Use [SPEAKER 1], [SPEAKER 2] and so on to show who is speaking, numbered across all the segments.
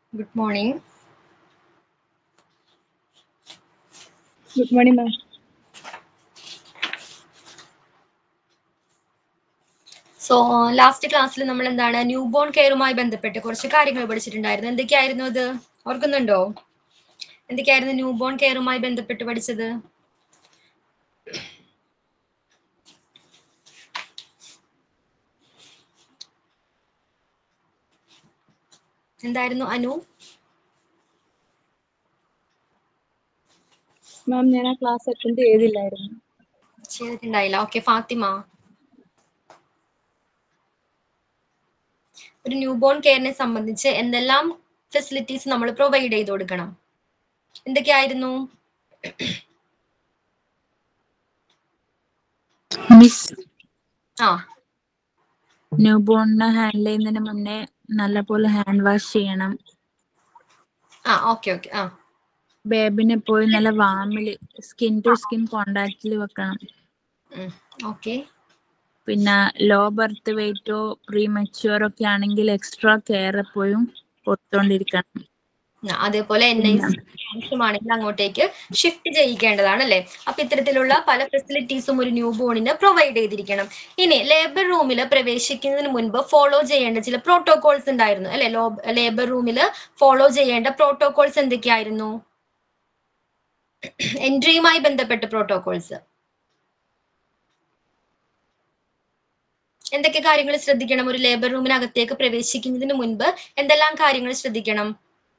[SPEAKER 1] Good morning.
[SPEAKER 2] Good morning, ma'am.
[SPEAKER 1] So last ക്ലാസ്സിൽ നമ്മൾ എന്താണ് ന്യൂ ബോൺ കെയറുമായി ബന്ധപ്പെട്ട് കുറച്ച് കാര്യങ്ങൾ പഠിച്ചിട്ടുണ്ടായിരുന്നു എന്തൊക്കെയായിരുന്നു അത് ഓർക്കുന്നുണ്ടോ എന്തൊക്കെയായിരുന്നു ന്യൂ ബോൺ കെയറുമായി ബന്ധപ്പെട്ട് പഠിച്ചത് എന്തായിരുന്നു അനു
[SPEAKER 2] മാം ഞാൻ ആ ക്ലാസ് അറ്റൻഡ് ചെയ്തില്ലായിരുന്നു
[SPEAKER 1] ചെയ്തിട്ടുണ്ടായില്ല ഓക്കെ ഫാത്തിമ ഒരു ന്യൂ ബോൺ കെയറിനെ സംബന്ധിച്ച് എന്തെല്ലാം ഫെസിലിറ്റീസ് നമ്മൾ പ്രൊവൈഡ് ചെയ്ത് കൊടുക്കണം എന്തൊക്കെയായിരുന്നു
[SPEAKER 3] മിസ്
[SPEAKER 1] ആ
[SPEAKER 3] ന്യൂ ബോണിനെ ഹാൻഡിൽ ചെയ്യുന്നതിന് മുന്നേ നല്ലപോലെ ഹാൻഡ് വാഷ് ചെയ്യണം
[SPEAKER 1] ആ ഓക്കെ ഓക്കെ ആ
[SPEAKER 3] ബേബിനെ പോയി നല്ല വാമില് സ്കിൻ ടു സ്കിൻ കോണ്ടാക്റ്റിൽ വെക്കണം
[SPEAKER 1] ഓക്കെ
[SPEAKER 3] പിന്നെ ലോ ബർത്ത് വെയിറ്റോ പ്രീ മെച്യൂർ ഒക്കെ ആണെങ്കിൽ എക്സ്ട്രാ കെയർ എപ്പോഴും കൊടുത്തോണ്ടിരിക്കണം
[SPEAKER 1] അതേപോലെ എൻ ഐ സി ആവശ്യമാണെങ്കിൽ അങ്ങോട്ടേക്ക് ഷിഫ്റ്റ് ചെയ്യിക്കേണ്ടതാണ് അല്ലെ അപ്പൊ ഇത്തരത്തിലുള്ള പല ഫെസിലിറ്റീസും ഒരു ന്യൂ ബോണിന് പ്രൊവൈഡ് ചെയ്തിരിക്കണം ഇനി ലേബർ റൂമിൽ പ്രവേശിക്കുന്നതിന് മുൻപ് ഫോളോ ചെയ്യേണ്ട ചില പ്രോട്ടോകോൾസ് ഉണ്ടായിരുന്നു അല്ലെ ലേബർ റൂമിൽ ഫോളോ ചെയ്യേണ്ട പ്രോട്ടോകോൾസ് എന്തൊക്കെയായിരുന്നു എൻട്രിയുമായി ബന്ധപ്പെട്ട പ്രോട്ടോകോൾസ് എന്തൊക്കെ കാര്യങ്ങൾ ശ്രദ്ധിക്കണം ഒരു ലേബർ റൂമിനകത്തേക്ക് പ്രവേശിക്കുന്നതിന് മുൻപ് എന്തെല്ലാം കാര്യങ്ങൾ ശ്രദ്ധിക്കണം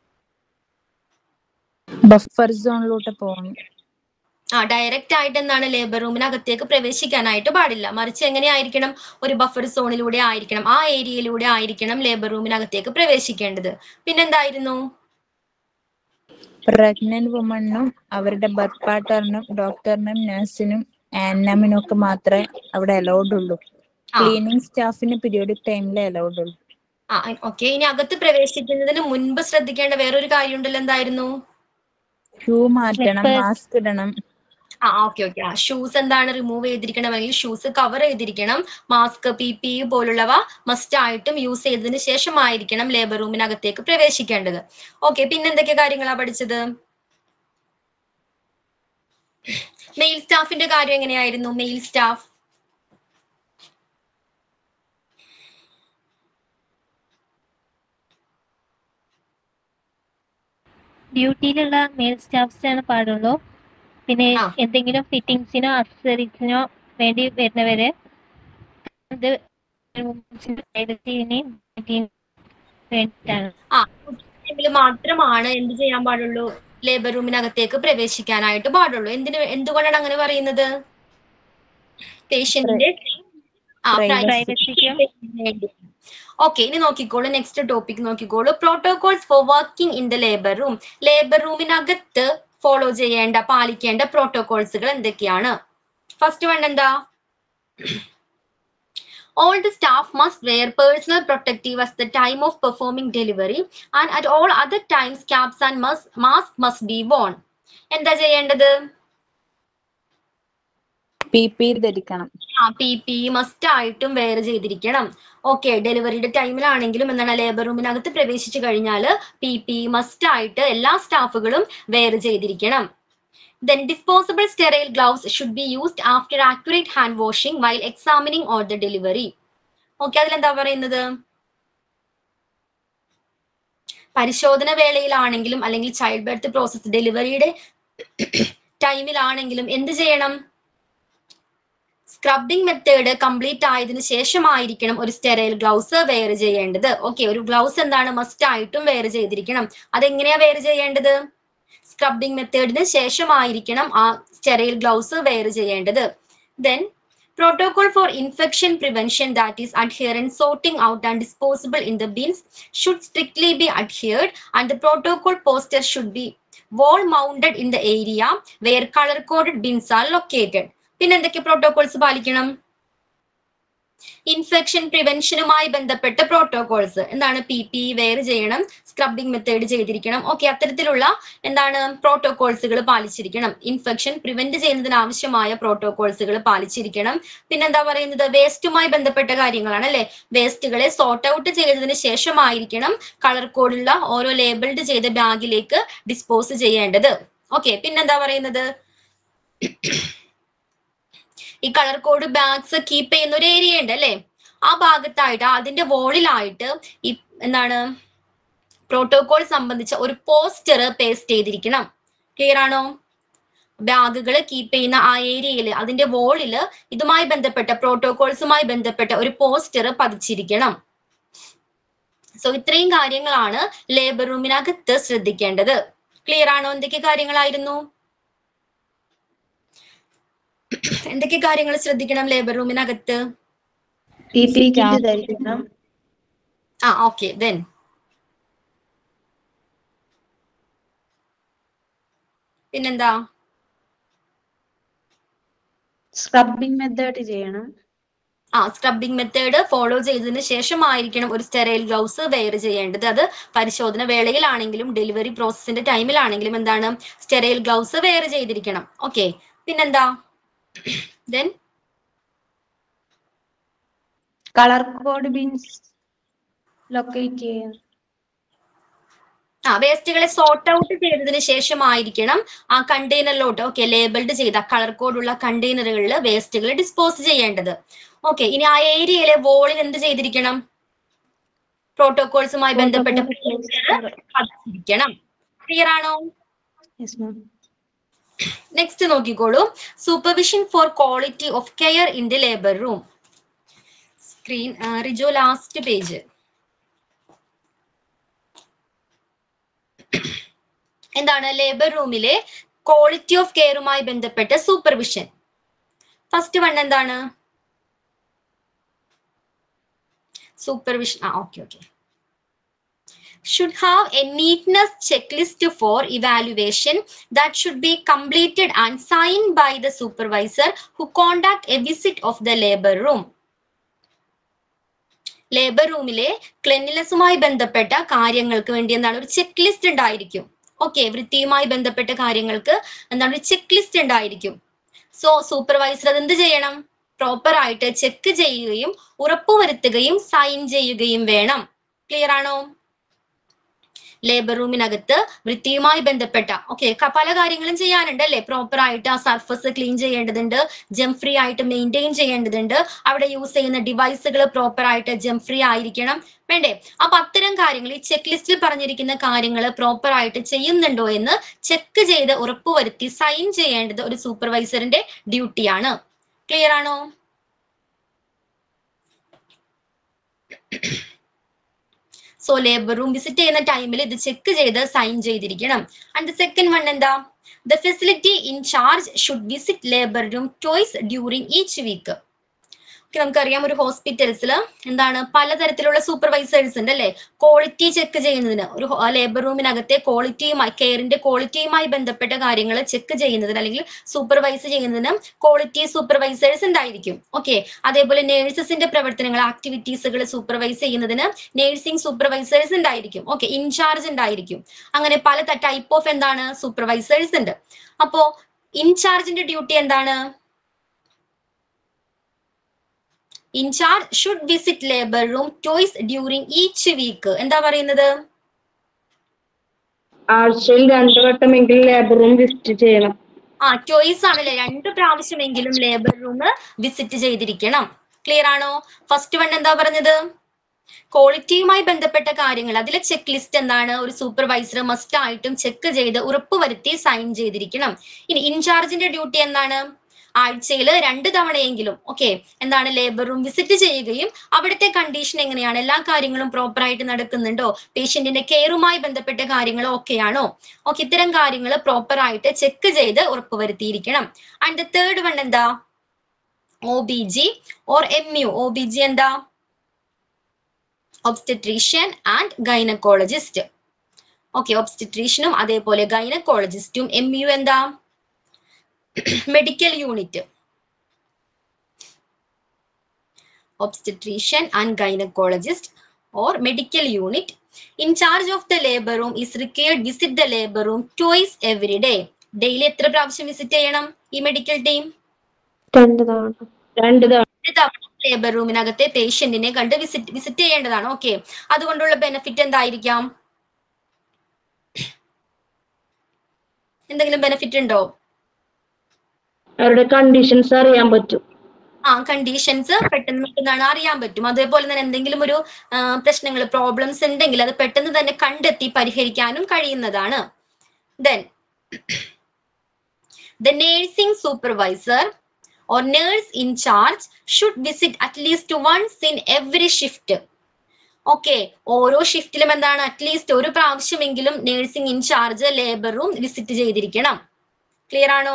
[SPEAKER 3] ബഫർ സോണിലോട്ട് പോകണം
[SPEAKER 1] ആ ഡയറക്റ്റ് ആയിട്ട് എന്താണ് ലേബർ റൂമിനകത്തേക്ക് പ്രവേശിക്കാനായിട്ട് പാടില്ല മറിച്ച് എങ്ങനെയായിരിക്കണം ഒരു ബഫർ സോണിലൂടെ ആയിരിക്കണം ആ ഏരിയയിലൂടെ ആയിരിക്കണം ലേബർ റൂമിനകത്തേക്ക് പ്രവേശിക്കേണ്ടത് പിന്നെന്തായിരുന്നു
[SPEAKER 3] പ്രഗ്നന്റ് വുമണിനും അവരുടെ ബർത്ത് പാർട്ണറിനും ഡോക്ടറിനും നഴ്സിനും ആനമിനും ഒക്കെ മാത്രമേ അവിടെ അലൗഡ് ഉള്ളൂ
[SPEAKER 1] ആ.
[SPEAKER 3] ക്ലീനിങ് സ്റ്റാഫിന് പീരിയോഡിക് ടൈമിലേ അലൗഡ് ഉള്ളൂ
[SPEAKER 1] ആ ഓക്കെ ഇനി അകത്ത് പ്രവേശിക്കുന്നതിന് മുൻപ് ശ്രദ്ധിക്കേണ്ട വേറൊരു കാര്യം ഉണ്ടല്ലോ എന്തായിരുന്നു
[SPEAKER 3] ഷൂ മാറ്റണം
[SPEAKER 2] Slippers.
[SPEAKER 3] മാസ്ക് ഇടണം
[SPEAKER 1] ആ ഓക്കെ ഓക്കെ ആ ഷൂസ് എന്താണ് റിമൂവ് ചെയ്തിരിക്കണം അല്ലെങ്കിൽ ഷൂസ് കവർ ചെയ്തിരിക്കണം മാസ്ക് പി പി പോലുള്ളവ മസ്റ്റ് ആയിട്ടും യൂസ് ചെയ്തതിന് ശേഷമായിരിക്കണം ലേബർ റൂമിനകത്തേക്ക് പ്രവേശിക്കേണ്ടത് ഓക്കെ പിന്നെ എന്തൊക്കെ കാര്യങ്ങളാ പഠിച്ചത് മെയിൽ സ്റ്റാഫിന്റെ കാര്യം എങ്ങനെയായിരുന്നു മെയിൽ സ്റ്റാഫ്
[SPEAKER 4] ഡ്യൂട്ടിയിലുള്ള മെയിൽ സ്റ്റാഫ്സിനാണ് പാടുള്ളൂ പിന്നെ
[SPEAKER 1] ആ.
[SPEAKER 4] എന്തെങ്കിലും ഫിറ്റിംഗ്സിനോ അക്സസറീസിനോ വേണ്ടി വരുന്നവര് അത് പ്രൈവസിന് വേണ്ടിയിട്ടാണ്
[SPEAKER 1] ആ ടൈമിൽ മാത്രമാണ് എന്ത് ചെയ്യാൻ പാടുള്ളൂ ലേബർ റൂമിനകത്തേക്ക് പ്രവേശിക്കാനായിട്ട് പാടുള്ളൂ എന്തിന് എന്തുകൊണ്ടാണ് അങ്ങനെ പറയുന്നത് പേഷ്യന്റിന്റെ ആ
[SPEAKER 3] Privacy.
[SPEAKER 4] പ്രൈവസിക്കും
[SPEAKER 1] ഓക്കെ ഇനി നോക്കിക്കോളൂ നെക്സ്റ്റ് ടോപ്പിക് നോക്കിക്കോളൂ protocols for working in the labour room labour റൂമിനകത്ത് ഫോളോ ചെയ്യേണ്ട പാലിക്കേണ്ട പ്രോട്ടോകോൾസുകൾ എന്തൊക്കെയാണ് ഫസ്റ്റ് വൺ എന്താ all the staff must wear personal protective at the time of performing delivery and at all other times caps and must, mask must be worn എന്താ ചെയ്യേണ്ടത്
[SPEAKER 3] P P ധരിക്കണം
[SPEAKER 1] ആ പി പി മസ്റ്റ് ആയിട്ടും wear ചെയ്തിരിക്കണം okay ഡെലിവറിയുടെ ടൈമിലാണെങ്കിലും എന്താണ് labour റൂമിനകത്ത് പ്രവേശിച്ചു കഴിഞ്ഞാൽ പി പി മസ്റ്റ് ആയിട്ട് എല്ലാ സ്റ്റാഫുകളും വെയർ ചെയ്തിരിക്കണം then disposable sterile gloves should be used after accurate hand washing while examining or the delivery okay അതിലെന്താ പറയുന്നത് പരിശോധന വേളയിലാണെങ്കിലും അല്ലെങ്കിൽ ചൈൽഡ് ബർത്ത് പ്രോസസ് ഡെലിവറിയുടെ ടൈമിലാണെങ്കിലും എന്ത് ചെയ്യണം സ്ക്രബിംഗ് മെത്തേഡ് കംപ്ലീറ്റ് ആയതിനു ശേഷമായിരിക്കണം ഒരു സ്റ്റെറൈൽ ഗ്ലൗസ് വെയർ ചെയ്യേണ്ടത് ഓക്കെ ഒരു ഗ്ലൗസ് എന്താണ് മസ്റ്റ് ആയിട്ടും വെയർ ചെയ്തിരിക്കണം അതെങ്ങനെയാ വെയർ ചെയ്യേണ്ടത് സ്ക്രബിംഗ് മെത്തേഡിന് ശേഷമായിരിക്കണം ആ സ്റ്റെറൈൽ ഗ്ലൗസ് വെയർ ചെയ്യേണ്ടത് then Protocol for infection prevention that is adherent, sorting out and disposable in the bins should strictly be adhered and the protocol poster should be wall mounted in the area where color coded bins are located. പിന്നെ എന്തൊക്കെ protocols പാലിക്കണം infection പ്രിവെൻഷനുമായി ബന്ധപ്പെട്ട protocols എന്താണ് P P wear ചെയ്യണം scrubbing method ചെയ്തിരിക്കണം okay അത്തരത്തിലുള്ള എന്താണ് പ്രോട്ടോകോൾസുകൾ പാലിച്ചിരിക്കണം infection prevent ചെയ്യുന്നതിന് ആവശ്യമായ പ്രോട്ടോകോൾസുകൾ പാലിച്ചിരിക്കണം പിന്നെന്താ പറയുന്നത് വേസ്റ്റുമായി ബന്ധപ്പെട്ട കാര്യങ്ങളാണ് അല്ലെ വേസ്റ്റുകളെ സോർട്ട് ഔട്ട് ചെയ്തതിന് ശേഷമായിരിക്കണം കളർ കോഡുള്ള ഓരോ ലേബിൾഡ് ചെയ്ത ബാഗിലേക്ക് ഡിസ്പോസ് ചെയ്യേണ്ടത് ഓക്കെ പിന്നെന്താ പറയുന്നത് ഈ കളർ കോഡ് ബാഗ്സ് കീപ്പ് ചെയ്യുന്ന ഒരു ഏരിയ ഉണ്ട് അല്ലെ ആ ഭാഗത്തായിട്ട് അതിന്റെ വോളിലായിട്ട് ഈ എന്താണ് പ്രോട്ടോകോൾ സംബന്ധിച്ച ഒരു പോസ്റ്റർ പേസ്റ്റ് ചെയ്തിരിക്കണം ക്ലിയർ ആണോ ബാഗുകൾ കീപ്പ് ചെയ്യുന്ന ആ ഏരിയയിൽ അതിന്റെ വോളില് ഇതുമായി ബന്ധപ്പെട്ട പ്രോട്ടോകോൾസുമായി ബന്ധപ്പെട്ട ഒരു പോസ്റ്റർ പതിച്ചിരിക്കണം സോ ഇത്രയും കാര്യങ്ങളാണ് ലേബർ റൂമിനകത്ത് ശ്രദ്ധിക്കേണ്ടത് ക്ലിയർ ആണോ എന്തൊക്കെ കാര്യങ്ങളായിരുന്നു എന്തൊക്കെ കാര്യങ്ങൾ ശ്രദ്ധിക്കണം ലേബർ റൂമിനകത്ത്
[SPEAKER 5] പി പി കിറ്റ് ധരിക്കണം
[SPEAKER 1] ആ ഓക്കെ ദെൻ പിന്നെന്താ
[SPEAKER 5] സ്ക്രബിംഗ് മെത്തേഡ് ചെയ്യണം
[SPEAKER 1] ആ സ്ക്രബിംഗ് മെത്തേഡ് ഫോളോ ചെയ്തതിന് ശേഷമായിരിക്കണം ഒരു സ്റ്റെറൈൽ ഗ്ലൗസ് വെയർ ചെയ്യേണ്ടത് അത് പരിശോധന വേളയിലാണെങ്കിലും ഡെലിവറി പ്രോസസ്സിന്റെ ടൈമിലാണെങ്കിലും എന്താണ് സ്റ്റെറൈൽ ഗ്ലൗസ് വെയർ ചെയ്തിരിക്കണം ഓക്കെ പിന്നെന്താ then
[SPEAKER 5] colour code bins locate ചെയ്യാം
[SPEAKER 1] ആ വേസ്റ്റുകളെ സോർട്ട് ഔട്ട് ചെയ്തതിന് ശേഷമായിരിക്കണം ആ കണ്ടെയ്നറിലോട്ട് ഓക്കെ ലേബിൾഡ് ചെയ്ത കളർ കോഡുള്ള കണ്ടെയ്നറുകളിൽ വേസ്റ്റുകൾ ഡിസ്പോസ് ചെയ്യേണ്ടത് ഓക്കെ ഇനി ആ ഏരിയയിലെ വോളിൽ എന്ത് ചെയ്തിരിക്കണം പ്രോട്ടോകോൾസുമായി ബന്ധപ്പെട്ട പതിച്ചിരിക്കണം ക്ലിയർ ആണോ
[SPEAKER 5] യെസ് മാം
[SPEAKER 1] നെക്സ്റ്റ് നോക്കിക്കോളൂ supervision for quality of care in the labour room screen Rijo last page എന്താണ് ലേബർ റൂമിലെ ക്വാളിറ്റി ഓഫ് കെയറുമായി ബന്ധപ്പെട്ട സൂപ്പർവിഷൻ ഫസ്റ്റ് വൺ എന്താണ് സൂപ്പർവിഷൻ ആ okay okay should have a neatness checklist for evaluation that should be completed and signed by the supervisor who conduct a visit of the labor room. Labour റൂമിലെ ക്ലെൻലിനെസ്സുമായി ബന്ധപ്പെട്ട കാര്യങ്ങൾക്ക് വേണ്ടി എന്താണ് ഒരു checklist ഉണ്ടായിരിക്കും ഓക്കെ വൃത്തിയുമായി ബന്ധപ്പെട്ട കാര്യങ്ങൾക്ക് എന്താണ് ഒരു ചെക്ക് ലിസ്റ്റ് ഉണ്ടായിരിക്കും സോ സൂപ്പർവൈസർ അത് എന്ത് ചെയ്യണം പ്രോപ്പർ ആയിട്ട് ചെക്ക് ചെയ്യുകയും ഉറപ്പുവരുത്തുകയും സൈൻ ചെയ്യുകയും വേണം ക്ലിയർ ആണോ ലേബർ റൂമിനകത്ത് വൃത്തിയുമായി ബന്ധപ്പെട്ട ഓക്കെ പല കാര്യങ്ങളും ചെയ്യാനുണ്ട് അല്ലെ പ്രോപ്പർ ആയിട്ട് ആ സർഫസ് ക്ലീൻ ചെയ്യേണ്ടതുണ്ട് ജം ഫ്രീ ആയിട്ട് മെയിൻറ്റെയിൻ ചെയ്യേണ്ടതുണ്ട് അവിടെ യൂസ് ചെയ്യുന്ന ഡിവൈസുകൾ പ്രോപ്പർ ആയിട്ട് ജം ഫ്രീ ആയിരിക്കണം വേണ്ടേ അപ്പൊ അത്തരം കാര്യങ്ങൾ ഈ ചെക്ക് ലിസ്റ്റിൽ പറഞ്ഞിരിക്കുന്ന കാര്യങ്ങൾ പ്രോപ്പർ ആയിട്ട് ചെയ്യുന്നുണ്ടോ എന്ന് ചെക്ക് ചെയ്ത് ഉറപ്പുവരുത്തി സൈൻ ചെയ്യേണ്ടത് ഒരു സൂപ്പർവൈസറിന്റെ ഡ്യൂട്ടിയാണ് ക്ലിയർ ആണോ സോ ലേബർ റൂം വിസിറ്റ് ചെയ്യുന്ന ടൈമിൽ ഇത് ചെക്ക് ചെയ്ത് സൈൻ ചെയ്തിരിക്കണം ആൻഡ് സെക്കൻഡ് വൺ എന്താ the facility in charge should visit labour room twice during each week നമുക്കറിയാം ഒരു ഹോസ്പിറ്റൽസിൽ എന്താണ് പലതരത്തിലുള്ള സൂപ്പർവൈസേഴ്സ് ഉണ്ട് അല്ലെ ക്വാളിറ്റി ചെക്ക് ചെയ്യുന്നതിന് ഒരു ലേബർ റൂമിനകത്തെ ക്വാളിറ്റിയുമായി കെയറിന്റെ ക്വാളിറ്റിയുമായി ബന്ധപ്പെട്ട കാര്യങ്ങൾ ചെക്ക് ചെയ്യുന്നതിന് അല്ലെങ്കിൽ സൂപ്പർവൈസ് ചെയ്യുന്നതിന് ക്വാളിറ്റി സൂപ്പർവൈസേഴ്സ് ഉണ്ടായിരിക്കും ഓക്കെ അതേപോലെ നേഴ്സസിന്റെ പ്രവർത്തനങ്ങൾ ആക്ടിവിറ്റീസുകൾ സൂപ്പർവൈസ് ചെയ്യുന്നതിന് നേഴ്സിംഗ് സൂപ്പർവൈസേഴ്സ് ഉണ്ടായിരിക്കും ഓക്കെ ഇൻചാർജ് ഉണ്ടായിരിക്കും അങ്ങനെ പല ടൈപ്പ് ഓഫ് എന്താണ് സൂപ്പർവൈസേഴ്സ് ഉണ്ട് അപ്പോ ഇൻചാർജിന്റെ ഡ്യൂട്ടി എന്താണ് in charge should visit labour room twice during each week എന്താ പറയുന്നത്
[SPEAKER 6] ആഴ്ചയിൽ രണ്ടു വട്ടമെങ്കിലും ലേബർ റൂം വിസിറ്റ് ചെയ്യണം
[SPEAKER 1] ആ ടോയ്സ് ആണല്ലേ രണ്ട് പ്രാവശ്യമെങ്കിലും ലേബർ റൂം വിസിറ്റ് ചെയ്തിരിക്കണം ക്ലിയർ ആണോ ഫസ്റ്റ് വൺ എന്താ പറഞ്ഞത് ക്വാളിറ്റിയുമായി ബന്ധപ്പെട്ട കാര്യങ്ങൾ അതിലെ ചെക്ക് ലിസ്റ്റ് എന്താണ് ഒരു സൂപ്പർവൈസർ മസ്റ്റ് ആയിട്ടും ചെക്ക് ചെയ്ത് ഉറപ്പുവരുത്തി സൈൻ ചെയ്തിരിക്കണം ഇനി ഇൻചാർജിന്റെ ഡ്യൂട്ടി എന്താണ് ആഴ്ചയിൽ രണ്ട് തവണയെങ്കിലും ഓക്കെ എന്താണ് ലേബർ റൂം വിസിറ്റ് ചെയ്യുകയും അവിടുത്തെ കണ്ടീഷൻ എങ്ങനെയാണ് എല്ലാ കാര്യങ്ങളും പ്രോപ്പർ ആയിട്ട് നടക്കുന്നുണ്ടോ പേഷ്യന്റിന്റെ കെയറുമായി ബന്ധപ്പെട്ട കാര്യങ്ങളോ ഒക്കെയാണോ ഓക്കെ ഇത്തരം കാര്യങ്ങൾ പ്രോപ്പർ ആയിട്ട് ചെക്ക് ചെയ്ത് ഉറപ്പുവരുത്തിയിരിക്കണം ആൻഡ് തേർഡ് വൺ എന്താ O B G or M U O B G എന്താ ഒബ്സ്റ്റട്രീഷ്യൻ ആൻഡ് ഗൈനക്കോളജിസ്റ്റ് ഓക്കെ ഒബ്സ്റ്റട്രീഷ്യനും അതേപോലെ ഗൈനക്കോളജിസ്റ്റും എം യു എന്താ medical unit obstetrician and gynaecologist or medical unit in charge of the labour room is required visit the labour room twice every day daily എത്ര പ്രാവശ്യം visit ചെയ്യണം ഈ medical team
[SPEAKER 5] രണ്ട് തവണ
[SPEAKER 6] രണ്ട് തവണ
[SPEAKER 1] ഒരു തവണ ലേബർ റൂമിനകത്തെ പേഷ്യന്റിനെ കണ്ട് വിസിറ്റ് വിസിറ്റ് ചെയ്യേണ്ടതാണ് ഓക്കെ അതുകൊണ്ടുള്ള ബെനിഫിറ്റ് എന്തായിരിക്കാം എന്തെങ്കിലും ബെനിഫിറ്റ് ഉണ്ടോ
[SPEAKER 6] അവരുടെ കണ്ടീഷൻസ് അറിയാൻ പറ്റും
[SPEAKER 1] ആ കണ്ടീഷൻസ് പെട്ടെന്ന് പെട്ടെന്നാണ് അറിയാൻ പറ്റും അതേപോലെ തന്നെ എന്തെങ്കിലും ഒരു പ്രശ്നങ്ങൾ പ്രോബ്ലംസ് ഉണ്ടെങ്കിൽ അത് പെട്ടെന്ന് തന്നെ കണ്ടെത്തി പരിഹരിക്കാനും കഴിയുന്നതാണ് then the nursing supervisor or nurse in charge should visit at least once in every shift okay ഓരോ ഷിഫ്റ്റിലും എന്താണ് അറ്റ്ലീസ്റ്റ് ഒരു പ്രാവശ്യമെങ്കിലും nursing in charge labour room visit ചെയ്തിരിക്കണം ക്ലിയർ ആണോ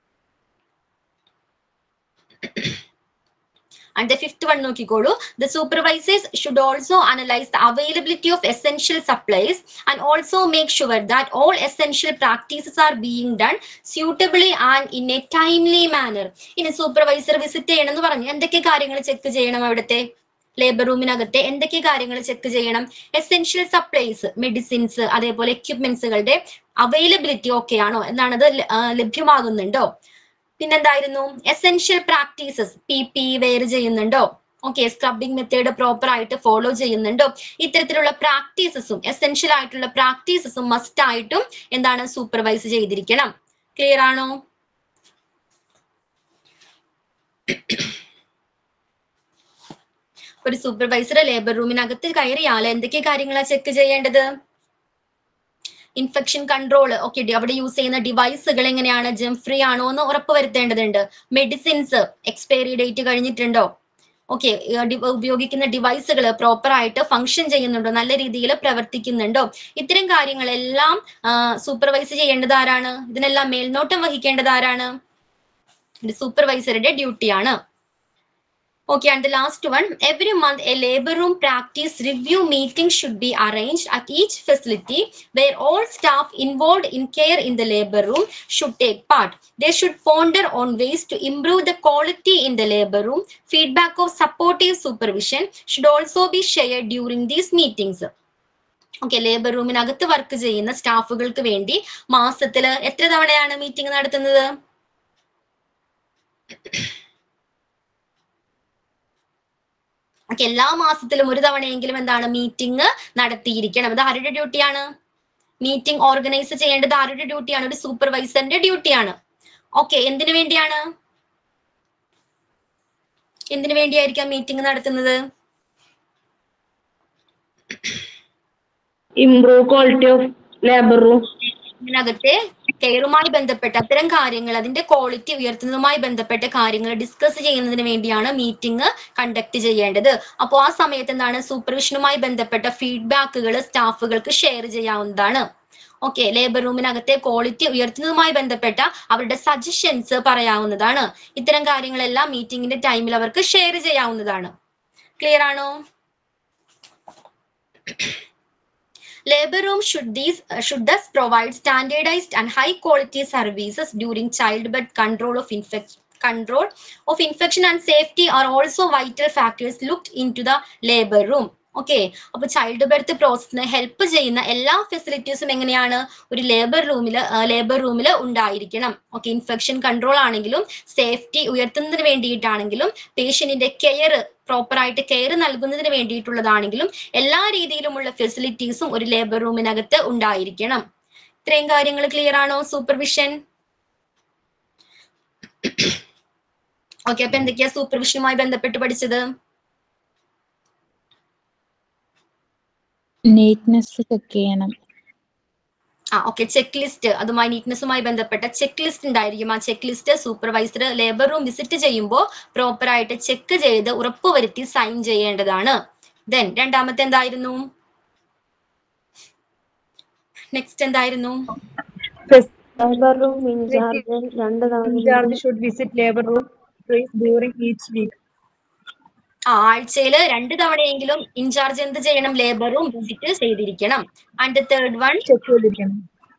[SPEAKER 1] And the fifth one നോക്കിക്കോളൂ the supervisors should also analyze the availability of essential supplies and also make sure that all essential practices are being done suitably and in a timely manner ഇനി supervisor visit ചെയ്യണം എന്ന് പറഞ്ഞു എന്തൊക്കെ കാര്യങ്ങൾ check ചെയ്യണം അവിടുത്തെ labour റൂമിനകത്തെ എന്തൊക്കെ കാര്യങ്ങൾ ചെക്ക് ചെയ്യണം എസെൻഷ്യൽ സപ്ലൈസ് മെഡിസിൻസ് അതേപോലെ എക്യുപ്മെന്റ്സുകളുടെ അവൈലബിലിറ്റി ഓക്കെ ആണോ എന്നാണത് ല- ആ, ലഭ്യമാകുന്നുണ്ടോ പിന്നെന്തായിരുന്നു essential practices P P wear ചെയ്യുന്നുണ്ടോ ഓക്കെ സ്ക്രബിംഗ് മെത്തേഡ് പ്രോപ്പർ ആയിട്ട് ഫോളോ ചെയ്യുന്നുണ്ടോ ഇത്തരത്തിലുള്ള പ്രാക്ടീസസും എസെൻഷ്യൽ ആയിട്ടുള്ള പ്രാക്ടീസസും മസ്റ്റ് ആയിട്ടും എന്താണ് സൂപ്പർവൈസ് ചെയ്തിരിക്കണം ക്ലിയർ ആണോ ഒരു സൂപ്പർവൈസർ ലേബർ റൂമിനകത്ത് കയറിയാൽ എന്തൊക്കെ കാര്യങ്ങളാണ് ചെക്ക് ചെയ്യേണ്ടത് ഇൻഫെക്ഷൻ കൺട്രോൾ ഓക്കെ അവിടെ യൂസ് ചെയ്യുന്ന ഡിവൈസുകൾ എങ്ങനെയാണ് ജെം ഫ്രീ ആണോ എന്ന് ഉറപ്പുവരുത്തേണ്ടതുണ്ട് മെഡിസിൻസ് എക്സ്പയറി ഡേറ്റ് കഴിഞ്ഞിട്ടുണ്ടോ ഓക്കെ ഉപയോഗിക്കുന്ന ഡിവൈസുകൾ പ്രോപ്പർ ആയിട്ട് ഫങ്ഷൻ ചെയ്യുന്നുണ്ടോ നല്ല രീതിയിൽ പ്രവർത്തിക്കുന്നുണ്ടോ ഇത്തരം കാര്യങ്ങളെല്ലാം സൂപ്പർവൈസ് ചെയ്യേണ്ടത് ആരാണ് ഇതിനെല്ലാം മേൽനോട്ടം വഹിക്കേണ്ടത് ആരാണ് സൂപ്പർവൈസറുടെ ഡ്യൂട്ടിയാണ് Okay, and the last one, every month a labor room practice review meeting should be arranged at each facility where all staff involved in care in the labor room should take part. They should ponder on ways to improve the quality in the labor room. Feedback of supportive supervision should also be shared during these meetings. Okay labour റൂമിനകത്ത് work ചെയ്യുന്ന സ്റ്റാഫുകൾക്ക് വേണ്ടി മാസത്തിൽ എത്ര തവണയാണ് meeting നടത്തുന്നത് okay എല്ലാ മാസത്തിലും ഒരു തവണയെങ്കിലും എന്താണ് മീറ്റിംഗ് നടത്തിയിരിക്കണം ഇത് ആരുടെ ഡ്യൂട്ടിയാണ് മീറ്റിംഗ് ഓർഗനൈസ് ചെയ്യേണ്ടത് ആരുടെ ഡ്യൂട്ടിയാണ് ഒരു സൂപ്പർവൈസറിന്റെ ഡ്യൂട്ടിയാണ് ഓക്കെ എന്തിനു വേണ്ടിയാണ് എന്തിനു വേണ്ടിയായിരിക്കാം മീറ്റിംഗ് നടത്തുന്നത്
[SPEAKER 6] improve quality of labour room
[SPEAKER 1] ഇതിനകത്തെ കെയറുമായി ബന്ധപ്പെട്ട അത്തരം കാര്യങ്ങൾ അതിന്റെ ക്വാളിറ്റി ഉയർത്തുന്നതുമായി ബന്ധപ്പെട്ട കാര്യങ്ങൾ ഡിസ്കസ് ചെയ്യുന്നതിന് വേണ്ടിയാണ് മീറ്റിംഗ് കണ്ടക്ട് ചെയ്യേണ്ടത് അപ്പോൾ ആ സമയത്ത് എന്താണ് സൂപ്പർവിഷനുമായി ബന്ധപ്പെട്ട ഫീഡ്ബാക്കുകൾ സ്റ്റാഫുകൾക്ക് ഷെയർ ചെയ്യാവുന്നതാണ് ഓക്കെ ലേബർ റൂമിനകത്തെ ക്വാളിറ്റി ഉയർത്തുന്നതുമായി ബന്ധപ്പെട്ട അവരുടെ സജഷൻസ് പറയാവുന്നതാണ് ഇത്തരം കാര്യങ്ങളെല്ലാം മീറ്റിംഗിന്റെ ടൈമിൽ അവർക്ക് ഷെയർ ചെയ്യാവുന്നതാണ് ക്ലിയർ ആണോ Labor room should these uh, should thus provide standardized and high quality services during childbirth control of infection control of infection and safety are also vital factors looked into the labor room okay അപ്പൊ childbirth പ്രോസസ്സിന് help ചെയ്യുന്ന എല്ലാ ഫെസിലിറ്റീസും എങ്ങനെയാണ് ഒരു labour റൂമിൽ labour റൂമിൽ ഉണ്ടായിരിക്കണം ഓക്കെ ഇൻഫെക്ഷൻ കൺട്രോൾ ആണെങ്കിലും സേഫ്റ്റി ഉയർത്തുന്നതിന് വേണ്ടിയിട്ടാണെങ്കിലും പേഷ്യന്റിന്റെ കെയർ പ്രോപ്പർ ആയിട്ട് കെയർ നൽകുന്നതിന് വേണ്ടിയിട്ടുള്ളതാണെങ്കിലും എല്ലാ രീതിയിലുമുള്ള ഫെസിലിറ്റീസും ഒരു ലേബർ റൂമിനകത്ത് ഉണ്ടായിരിക്കണം ഇത്രയും കാര്യങ്ങൾ ക്ലിയർ ആണോ സൂപ്പർവിഷൻ ഓക്കെ അപ്പൊ എന്തൊക്കെയാ സൂപ്പർവിഷനുമായി ബന്ധപ്പെട്ട് പഠിച്ചത്
[SPEAKER 3] നീറ്റ്നെസ് ചെക്ക് ചെയ്യണം
[SPEAKER 1] ആ ഓക്കെ ചെക്ക് ലിസ്റ്റ് അതുമായി നീറ്റ്നെസ്സുമായി ബന്ധപ്പെട്ട ചെക്ക് ലിസ്റ്റ് ഉണ്ടായിരിക്കും ആ check checklist supervisor labour room visit ചെയ്യുമ്പോൾ പ്രോപ്പർ ആയിട്ട് ചെക്ക് ചെയ്ത് ഉറപ്പുവരുത്തി സൈൻ ചെയ്യേണ്ടതാണ് ദെൻ രണ്ടാമത്തെ എന്തായിരുന്നു നെക്സ്റ്റ് എന്തായിരുന്നു
[SPEAKER 5] ലേബർ റൂം ഇൻചാർജ് രണ്ട് തവണ
[SPEAKER 2] Incharge should visit labor room twice during each week.
[SPEAKER 1] ആ ആഴ്ചയിൽ രണ്ട് തവണയെങ്കിലും ഇൻചാർജ് എന്ത് ചെയ്യണം ലേബർ റൂം വിസിറ്റ് ചെയ്തിരിക്കണം ആൻഡ് തേർഡ് വൺ
[SPEAKER 2] Check ചെയ്തിരിക്കണം.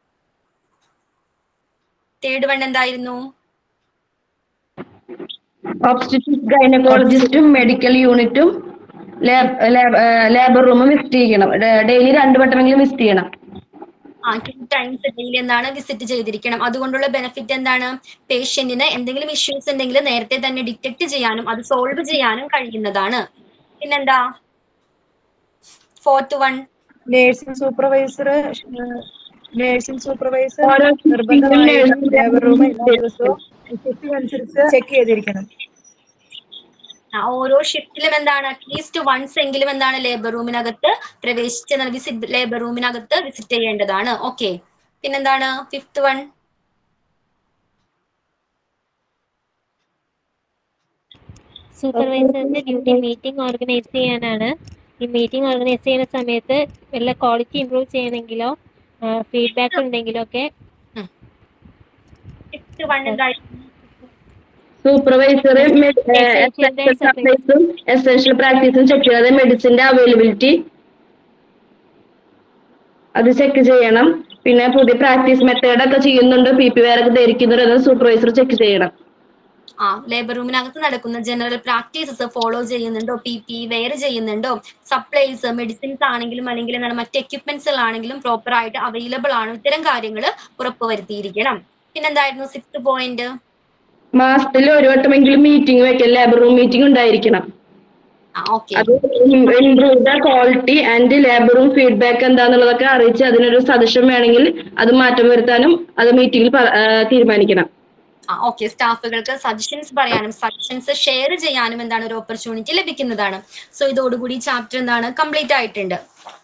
[SPEAKER 1] തേർഡ് വൺ എന്തായിരുന്നു
[SPEAKER 6] ഒബ്സ്റ്റിറ്റിക് ഗൈനക്കോളജിസ്റ്റും മെഡിക്കൽ യൂണിറ്റും ലേബർ റൂം വിസിറ്റ് ചെയ്യണം ഡെയിലി രണ്ട് വട്ടമെങ്കിലും വിസിറ്റ് ചെയ്യണം
[SPEAKER 1] ആ ടു ടൈംസ് ഡെയിലി എന്താണ് വിസിറ്റ് ചെയ്തിരിക്കണം അതുകൊണ്ടുള്ള ബെനിഫിറ്റ് എന്താണ് പേഷ്യന്റിന് എന്തെങ്കിലും ഇഷ്യൂസ് ഉണ്ടെങ്കിൽ നേരത്തെ തന്നെ ഡിറ്റക്ട് ചെയ്യാനും അത് സോൾവ് ചെയ്യാനും കഴിയുന്നതാണ് പിന്നെന്താ fourth one
[SPEAKER 2] nursing supervisor nursing supervisor
[SPEAKER 6] ഓരോ
[SPEAKER 2] നിർബന്ധമായും
[SPEAKER 6] nursing
[SPEAKER 2] ലേബർ റൂം എല്ലാ
[SPEAKER 6] service
[SPEAKER 2] ദിവസവും ഷിഫ്റ്റ് അനുസരിച്ച് ചെക്ക് ചെയ്തിരിക്കണം
[SPEAKER 1] ആ, ഓരോ ഷിഫ്റ്റിലും എന്താണ് അറ്റ്ലീസ്റ്റ് വൺസ് എങ്കിലും എന്താണ് ലേബർ റൂമിനകത്ത് പ്രവേശിച്ച് വിസിറ്റ് ലേബർ റൂമിനകത്ത് വിസിറ്റ് ചെയ്യേണ്ടതാണ് ഓക്കെ പിന്നെന്താണ് ഫിഫ്ത് വൺ
[SPEAKER 4] സൂപ്പർവൈസറിന്റെ ഡ്യൂട്ടി മീറ്റിംഗ് ഓർഗനൈസ് ചെയ്യാനാണ് ഈ മീറ്റിംഗ് ഓർഗനൈസ് ചെയ്യുന്ന സമയത്ത് വല്ല ക്വാളിറ്റി ഇമ്പ്രൂവ് ചെയ്യണമെങ്കിലോ ഫീഡ്ബാക്ക് ഉണ്ടെങ്കിലോ ഒക്കെ
[SPEAKER 1] ഫിഫ്ത് വൺ എന്തായിരുന്നു
[SPEAKER 6] സൂപ്പർവൈസർ സപ്ലൈസും എസെൻഷ്യൽ പ്രാക്ടീസും ചെക്ക് ചെയ്യാതെ മെഡിസിന്റെ അവൈലബിലിറ്റി അത് ചെക്ക് ചെയ്യണം പിന്നെ പുതിയ പ്രാക്ടീസ് മെത്തേഡ് ഒക്കെ ചെയ്യുന്നുണ്ടോ പി പി വെയർ ഒക്കെ ധരിക്കുന്നുണ്ടോ എന്ന് സൂപ്പർവൈസർ ചെക്ക് ചെയ്യണം
[SPEAKER 1] ആ ലേബർ റൂമിനകത്ത് നടക്കുന്ന ജനറൽ പ്രാക്ടീസസ് ഫോളോ ചെയ്യുന്നുണ്ടോ പി പി വെയർ ചെയ്യുന്നുണ്ടോ സപ്ലൈസ് മെഡിസിൻസ് ആണെങ്കിലും അല്ലെങ്കിൽ എന്താണ് മറ്റ് എക്യുപ്മെന്റ്സുകളാണെങ്കിലും പ്രോപ്പർ ആയിട്ട് അവൈലബിൾ ആണ് ഇത്തരം കാര്യങ്ങൾ ഉറപ്പുവരുത്തിയിരിക്കണം പിന്നെന്തായിരുന്നു സിക്സ് പോയിന്റ്
[SPEAKER 6] മാസത്തിൽ ഒരു വട്ടമെങ്കിലും മീറ്റിംഗ് വെക്കാൻ ലേബർ റൂം മീറ്റിംഗ് ഉണ്ടായിരിക്കണം
[SPEAKER 1] ആ ഓക്കെ
[SPEAKER 6] അത് improve the quality and labour room feedback എന്താന്നുള്ളതൊക്കെ അറിയിച്ച് അതിനൊരു സജഷൻ വേണമെങ്കിൽ അത് മാറ്റം വരുത്താനും അത് മീറ്റിംഗിൽ തീരുമാനിക്കണം
[SPEAKER 1] ആ ഓക്കെ സ്റ്റാഫുകൾക്ക് സജഷൻസ് പറയാനും സജഷൻസ് ഷെയർ ചെയ്യാനും എന്താണ് ഒരു ഓപ്പർച്യൂണിറ്റി ലഭിക്കുന്നതാണ് സോ ഇതോടുകൂടി ചാപ്റ്റർ എന്താണ് കംപ്ലീറ്റ് ആയിട്ടുണ്ട്